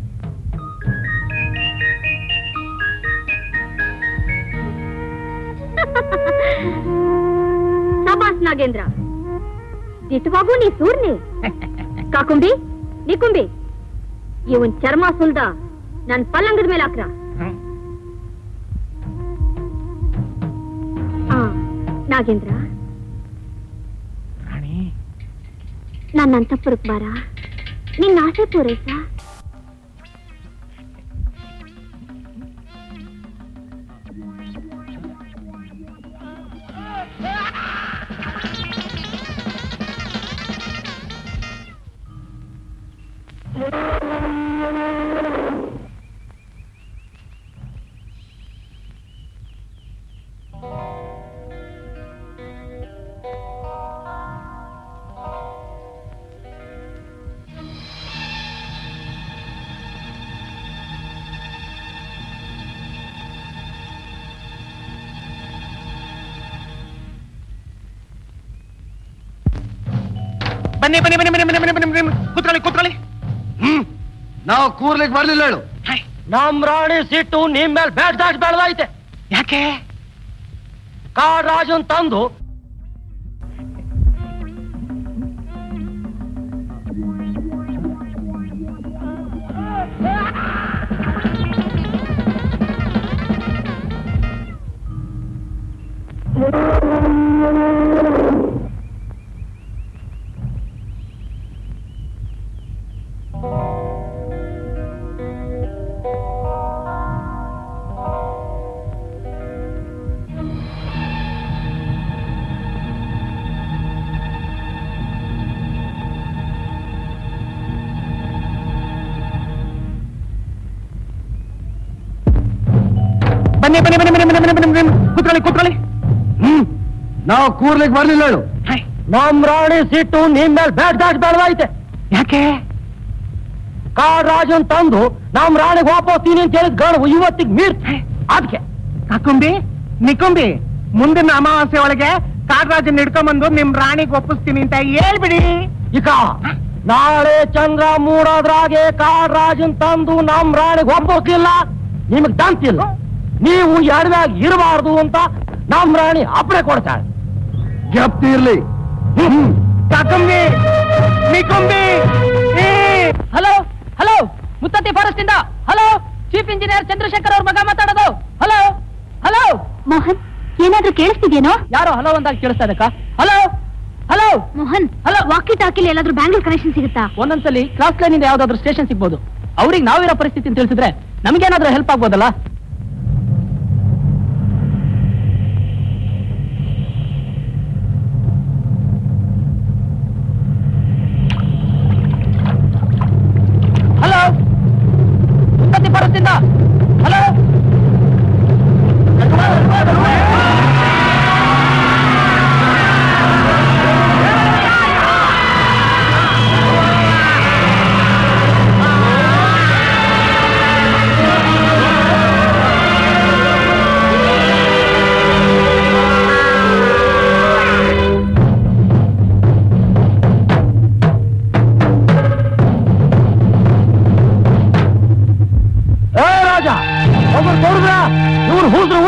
ಸಬಾಸ್ ನಾಗೇಂದ್ರ ದಿಟ್ಟವಾಗೂ ನೀ ಸೂರ್ನಿ ಕಾಕುಂಬಿ ನಿಕುಂಬಿ ಇವನ್ ಚರ್ಮ ಸುಲ್ದ ನನ್ ಪಲ್ಲಂಗದ ಮೇಲೆ ಹಾಕ್ರ ಆ, ನಾಗೇಂದ್ರ ರಾಣಿ ನನ್ನ ಅಂತಪುರಕ್ ಬಾರ ನಿನ್ನ ಆಸೆ ಪೂರೈಸ ಬನ್ನಿ ಬನ್ನಿ ಬನ್ನಿ ಬನ್ನಿ ಬನ್ನಿ ಬನ್ನಿ ಬನ್ನಿ ಬನ್ನಿ ಕೂತ್ಕೊಳ್ಳಿ ಕೂತ್ಕೊಳ್ಳಿ ಹ್ಮ್ ನಾವು ಕೂರ್ಲಿಕ್ಕೆ ಬರ್ಲಿಲ್ಲ ಹೇಳು ನಮ್ ರಾಣಿ ಸಿಟ್ಟು ನಿಮ್ ಮೇಲೆ ಬ್ಯಾಟ್ ದಾಟ್ ಬೆಳೆದೈತೆ ಯಾಕೆ ಕಾಡ್ರಾಜನ್ ತಂದು ಬನ್ನಿ ಬನ್ನಿ ಬನ್ನಿ ಬನ್ನಿ ಬನ್ನಿ ಬನ್ನಿ ಬನ್ನಿ ಬನ್ನಿ ಕೂತ್ಕೊಳ್ಳಿ ಕೂತ್ಕೊಳ್ಳಿ ಹ್ಮ್ ನಾವು ಕೂರ್ಲಿಕ್ಕೆ ಬರ್ಲಿಲ್ಲ ಹೇಳು ನಮ್ ರಾಣಿ ಸಿಟ್ಟು ನಿಮ್ ಮೇಲೆ ಬ್ಯಾಟ್ ದಾಟ್ ಬೆಳೆದೈತೆ ಯಾಕೆ ಕಾಡ್ರಾಜನ್ ತಂದು ನಮ್ ರಾಣಿಗೆ ವಾಪಸ್ ತೀನಿ ಅಂತ ಹೇಳಿದ್ ಗಣ ಇವತ್ತಿಗೆ ಮೀರ್ ಅದಕ್ಕೆ ಕಾಕುಂಬಿ ನಿಕುಂಬಿ ಮುಂದಿನ ಅಮಾವಾಸ್ಯೆ ಒಳಗೆ ಕಾಡ್ರಾಜನ್ ಹಿಡ್ಕೊಂಬಂದು ನಿಮ್ ರಾಣಿಗೆ ಒಪ್ಪಿಸ್ತೀನಿ ಅಂತ ಹೇಳ್ಬಿಡಿ ಈಗ ನಾಳೆ ಚಂದ್ರ ಮೂಡೋದ್ರಾಗೆ ಕಾಡ್ರಾಜನ್ ತಂದು ನಮ್ ರಾಣಿಗೆ ಒಪ್ಪೋಕಿಲ್ಲ ನಿಮಗ್ ದಂತಿಲ್ಲ ನೀವು ಎಡವ್ಯಾಗ ಇರಬಾರ್ದು ಅಂತ ನಮ್ ರಾಣಿ ಅಪ್ಪಣೆ ಕೊಡ್ತಾಳೆ ಜ್ಞಾಪ್ತಿ ಇರ್ಲಿ ಕಾಕುಂಬಿ ನಿಕುಂಬಿ ಏ ಹಲೋ ಹಲೋ ಮುತ್ತತ್ತಿ ಫಾರೆಸ್ಟ್ ಇಂದ ಹಲೋ ಚೀಫ್ ಇಂಜಿನಿಯರ್ ಚಂದ್ರಶೇಖರ್ ಅವ್ರ ಮಗ ಮಾತಾಡೋದು ಹಲೋ ಹಲೋ ಮೋಹನ್ ಏನಾದ್ರೂ ಕೇಳಿಸ್ತಿದ್ಯೇನೋ ಯಾರೋ ಹಲೋ ಅಂದಾಗ ಕೇಳಿಸ್ತಾ ಇದಕ್ಕ hello hello Mohan hello walkie ಟಾಕಿಲಿ ಎಲ್ಲಾದ್ರೂ ಬ್ಯಾಂಗ್ಳೂರ್ ಕನೆಕ್ಷನ್ ಸಿಗುತ್ತಾ ಒಂದೊಂದ್ಸಲಿ ಕ್ರಾಸ್ ಲೈನ್ ಇಂದ ಯಾವ್ದಾದ್ರು ಸ್ಟೇಷನ್ ಸಿಗ್ಬೋದು ಅವ್ರಿಗೆ ನಾವಿರೋ ಪರಿಸ್ಥಿತಿ ತಿಳಿಸಿದ್ರೆ ನಮ್ಗೇನಾದ್ರೂ ಹೆಲ್ಪ್ ಆಗ್ಬೋದಲ್ಲ ಹಲೋ ಮುತ್ತತ್ತಿ ಫಾರೆಸ್ಟ್ ಇಂದ ಹಲೋ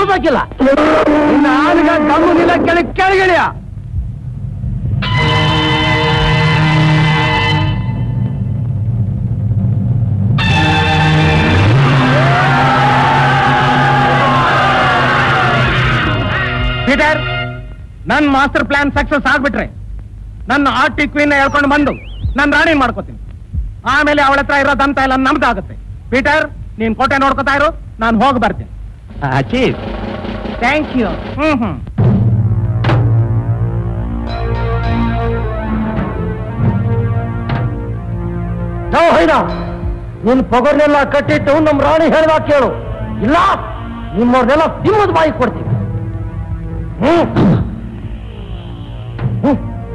ನಿಲ್ಬೇಕಿಲ್ಲ ನಾಲ್ಗ ದಮ್ಮು ನಿಲ್ಲ ಕೆಳಗೆ ಕೆಳಗಿಳಿಯ ಪೀಟರ್ ನನ್ ಮಾಸ್ಟರ್ ಪ್ಲಾನ್ ಸಕ್ಸಸ್ ಆಗ್ಬಿಟ್ರೆ ನನ್ನ ಆರ್ಟಿ ಕ್ವೀನ್ ಹೇಳ್ಕೊಂಡು ಬಂದು ನಾನು ರಾಣಿ ಮಾಡ್ಕೋತೀನಿ ಆಮೇಲೆ ಅವಳ ಹತ್ರ ಇರೋದಂತ ಎಲ್ಲ ನಮ್ದಾಗುತ್ತೆ ಪೀಟರ್ ನೀನ್ ಕೋಟೆ ನೋಡ್ಕೊತಾ ಇರು ನಾನು ಹೋಗಿ ಬರ್ತೀನಿ ಚೀಫ್ ಥ್ಯಾಂಕ್ ಯು ಹ್ಮ್ ಹ್ಮ್ ಹೈದ ನಿನ್ ಪೊಗರ್ನೆಲ್ಲ ಕಟ್ಟಿಟ್ಟು ನಮ್ ರಾಣಿ ಹೇಳ್ದಾಗ ಕೇಳು ಇಲ್ಲ ನಿಮ್ಮವ್ರನ್ನೆಲ್ಲ ಸಿಂಹದ ಬಾಯಿ ಕೊಡ್ತೀವಿ ಹ್ಮ್ ಹ್ಮ್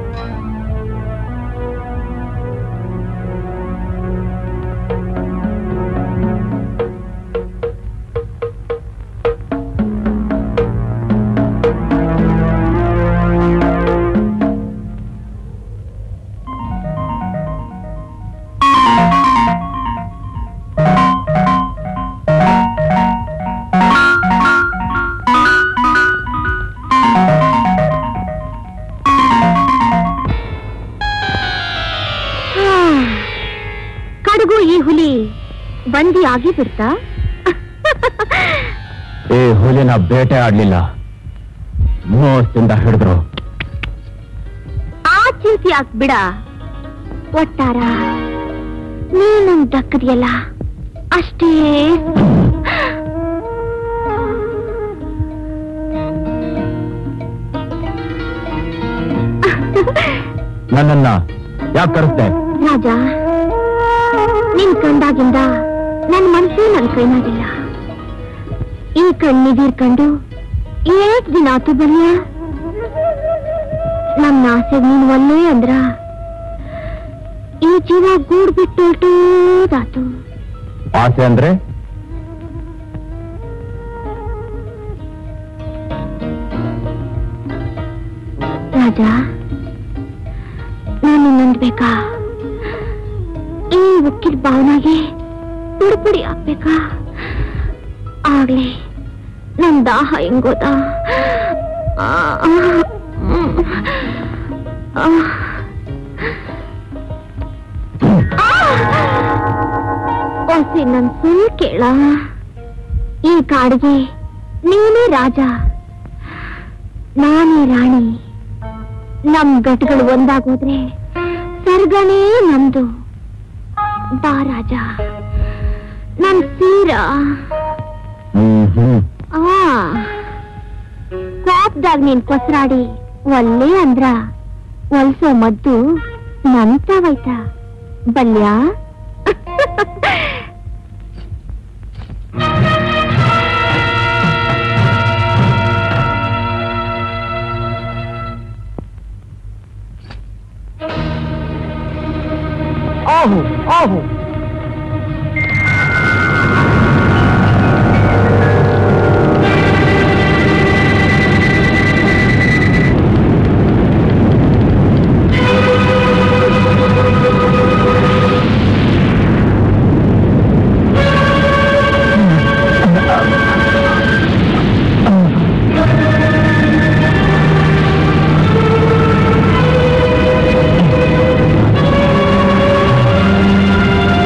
ಕಡುಗು ಈ ಹುಲಿ ಬಂದಿ ಆಗಿ ಬಿಡ್ತಾ ಈ ಹುಲಿನ ಬೇಟೆ ಆಡ್ಲಿಲ್ಲ ಮೋಸದಿಂದ ಹಿಡಿದ್ರು ಆ ಚಿಂತೆ ಯಾಕ್ ಬಿಡ ಒಟ್ಟಾರ ನೀನು ದಕ್ಕದಿಯಲ್ಲ ಅಷ್ಟೇ ನನ್ನನ್ನ ಯಾಕೆ ಕರೆಸ್ದೆ ರಾಜ ನಿನ್ ಕಂಡಾಗಿಂದ ನನ್ ಮನ್ಸು ನನ್ ಕೈನಾಗಿಲ್ಲ ಈ ಕಣ್ಣಿದೀರ್ ಕಂಡು ಏಟ್ ದಿನ ಆತು ಬಲ್ಯ ನನ್ನ ಆಸೆ ನೀನ್ ಒಲ್ಲೆ ಅಂದ್ರ ಈ ಜೀವ ಗೂಡ್ ಬಿಟ್ಟು ಹೊರ್ಟೋದಾತು ಆಸೆ ಅಂದ್ರೆ ರಾಜ ನಾನು ನಂದ್ಬೇಕಾ ಈ ಉಕ್ಕಿದ ಭಾವನೆಗೆ ಪುಡಿಪುಡಿ ಆಗ್ಬೇಕಾ ಆಗ್ಲೇ ನನ್ ದಾಹ ಹೆಂಗೋದ ಆ, ಆ, ಹ್ಮ್. ಆ. ಆ! ಒಸಿ ನನ್ ಸುಲ್ ಕೇಳ ಈ ಕಾಡಿಗೆ ನೀನೇ ರಾಜ ನಾನೇ ರಾಣಿ ನಮ್ ಘಟಗಳು ಒಂದಾಗೋದ್ರೆ ಸರ್ಗನೇ ನಮ್ದು ಬಾ ರಾಜ ನನ್ ಸೀರ ಹ್ಮ್ ಹ್ಮ್ ಆ ಕೋಪ್ದಾಗ ನೀನ್ ಕೊಸ್ರಾಡಿ ಒಲ್ಲೆ ಅಂದ್ರ ಒಲ್ಸೋ ಮದ್ದು ನಂತವೈತ ಬಲ್ಯ ಆಹು ಆಹು ಆ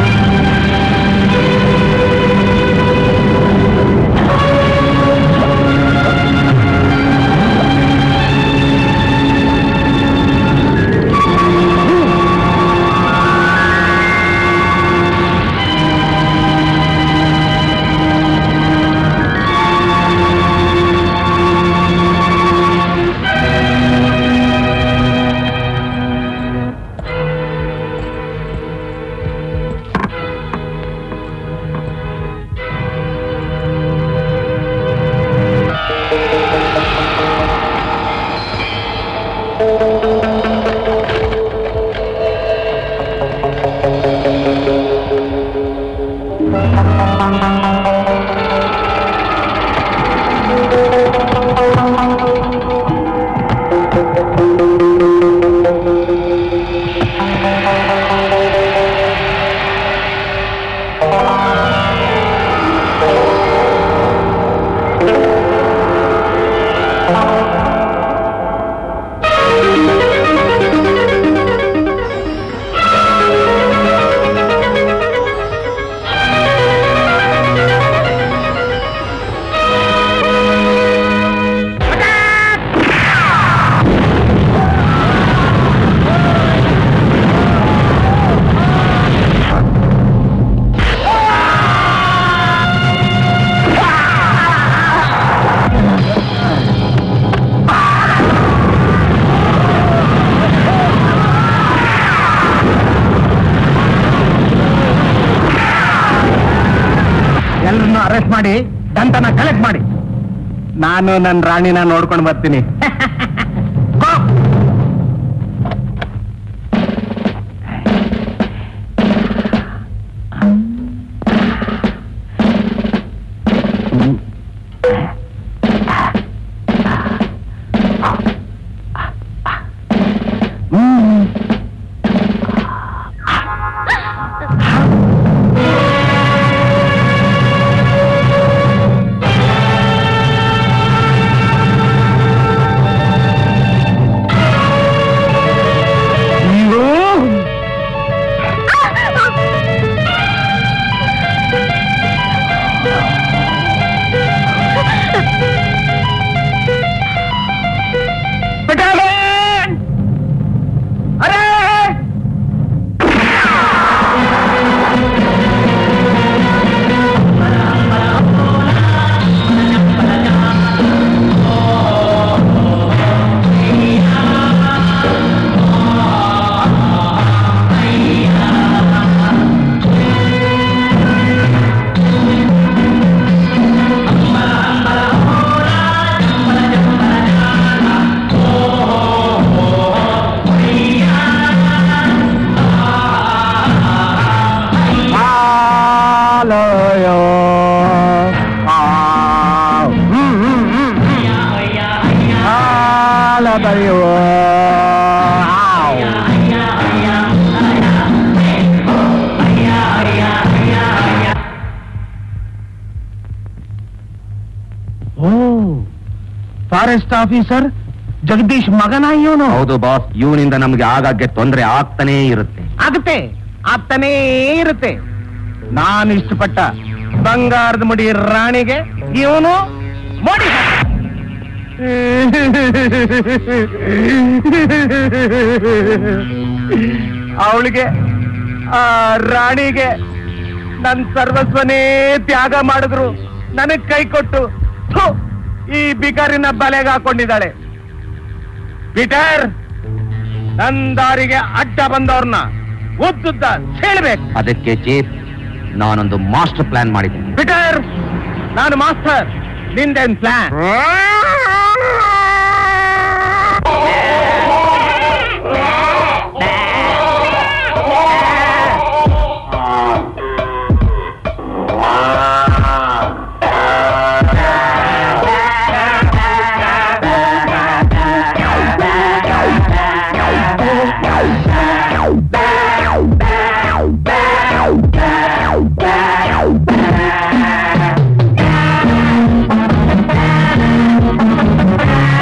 ಅರೆಸ್ಟ್ ಮಾಡಿ ದಂತನ ಕಲೆಕ್ಟ್ ಮಾಡಿ ನಾನು ನನ್ನ ರಾಣಿನ ನೋಡ್ಕೊಂಡು ಬರ್ತೀನಿ ಗೋ! Battalion! ಅರೆ ಆಲಯ ಆಲದಯೋ ಓ ಫಾರೆಸ್ಟ್ ಆಫೀಸರ್ ಜಗದೀಶ್ ಮಗನ ಇವನು ಹೌದು ಬಾಸ್ ಇವನಿಂದ ನಮ್ಗೆ ಆಗಾಗ್ಗೆ ತೊಂದರೆ ಆಗ್ತಾನೇ ಇರುತ್ತೆ ಆಗುತ್ತೆ ಆಗ್ತಾನೇ ಇರುತ್ತೆ ನಾನು ಇಷ್ಟಪಟ್ಟ ಬಂಗಾರದ ಮುಡಿ ರಾಣಿಗೆ ಇವನು ಮೋಡಿ ಅವಳಿಗೆ ಆ ರಾಣಿಗೆ ನನ್ ಸರ್ವಸ್ವನೇ ತ್ಯಾಗ ಮಾಡಿದ್ರು ನನಗ್ ಕೈ ಕೊಟ್ಟು ಥು, ಈ ಬಿಕಾರಿನ ಬಲೆಗೆ ಹಾಕೊಂಡಿದ್ದಾಳೆ ಪೀಟರ್ ನನ್ ದಾರಿಗೆ ಅಡ್ಡ ಬಂದವ್ರನ್ನ ಉದ್ದುದ್ದ ಹೇಳ್ಬೇಕು ಅದಕ್ಕೆ ಚೀಫ್ ನಾನೊಂದು ಮಾಸ್ಟರ್ ಪ್ಲಾನ್ ಮಾಡಿದ್ದೀನಿ ಪೀಟರ್ ನಾನು ಮಾಸ್ಟರ್ ನಿಂದೇನ್ ಪ್ಲಾನ್ ಆ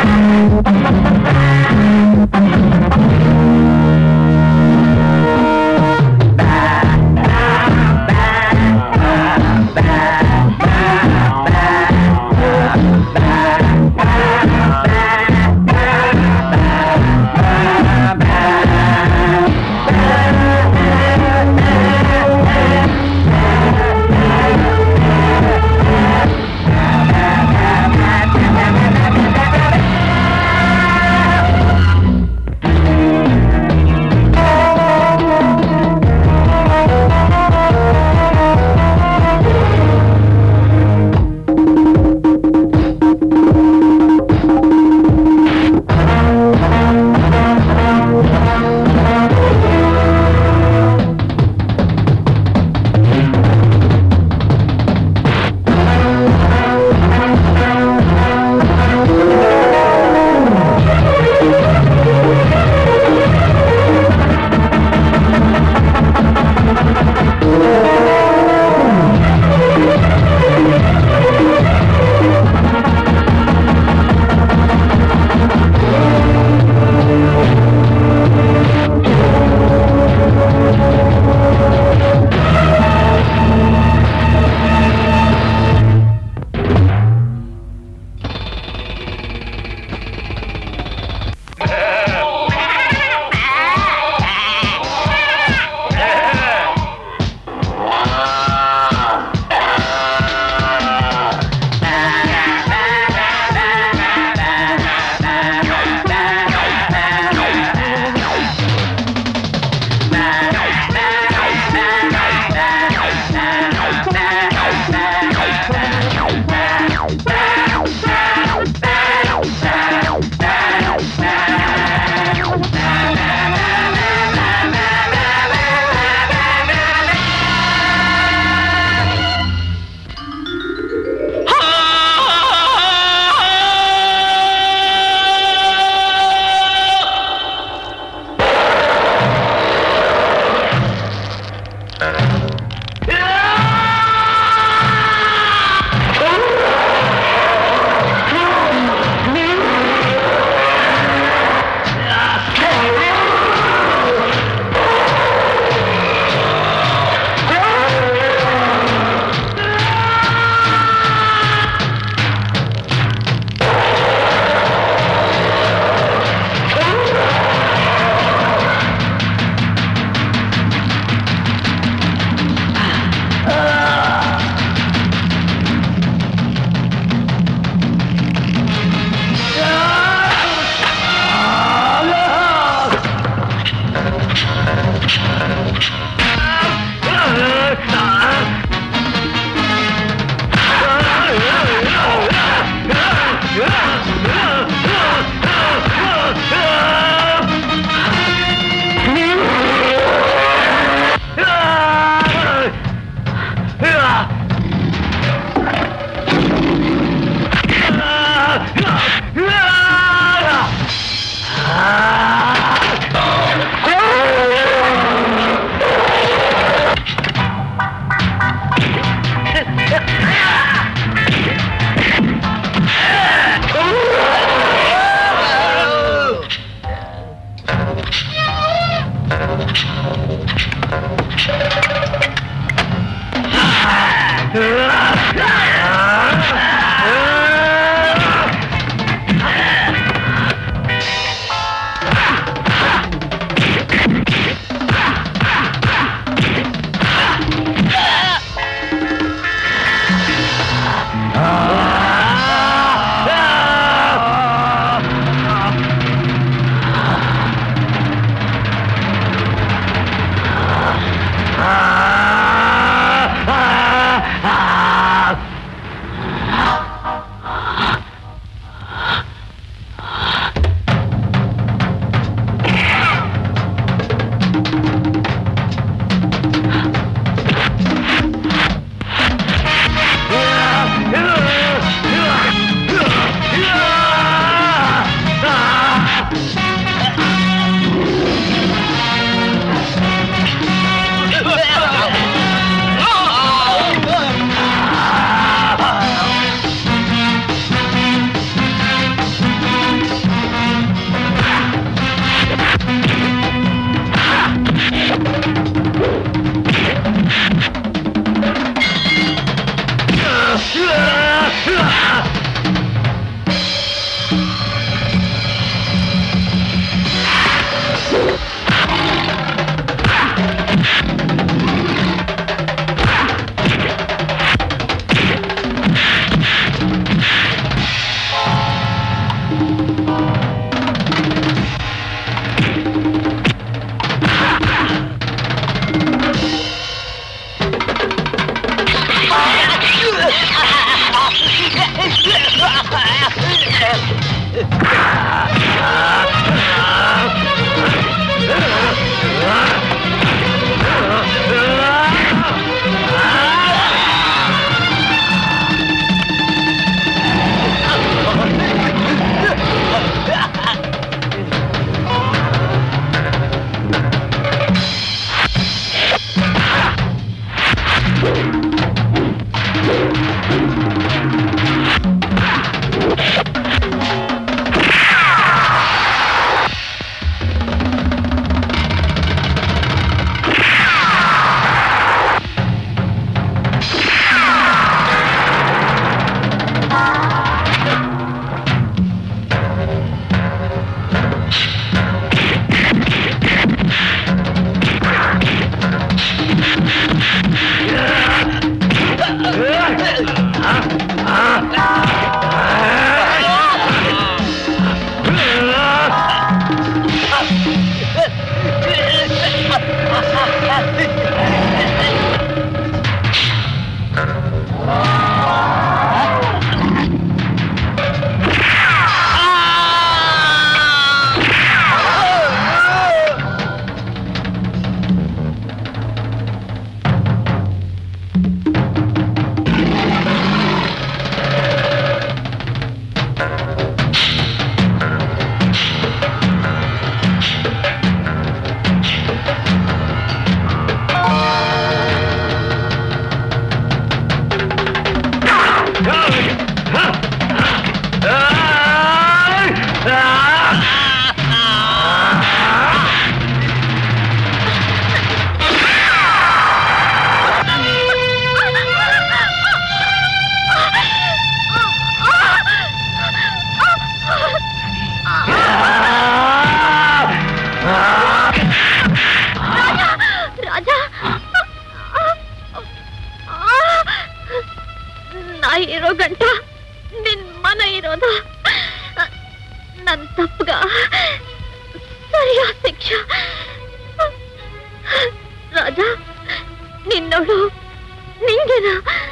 ರಾಜ ನಿನ್ನೋಳು ನಿಂಗೆನ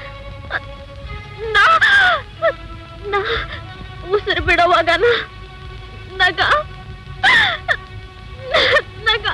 ನಾ ನಾ ಉಸಿರು ಬಿಡುವಾಗ ನಗ ನಗ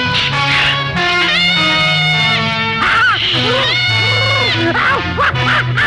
Ah!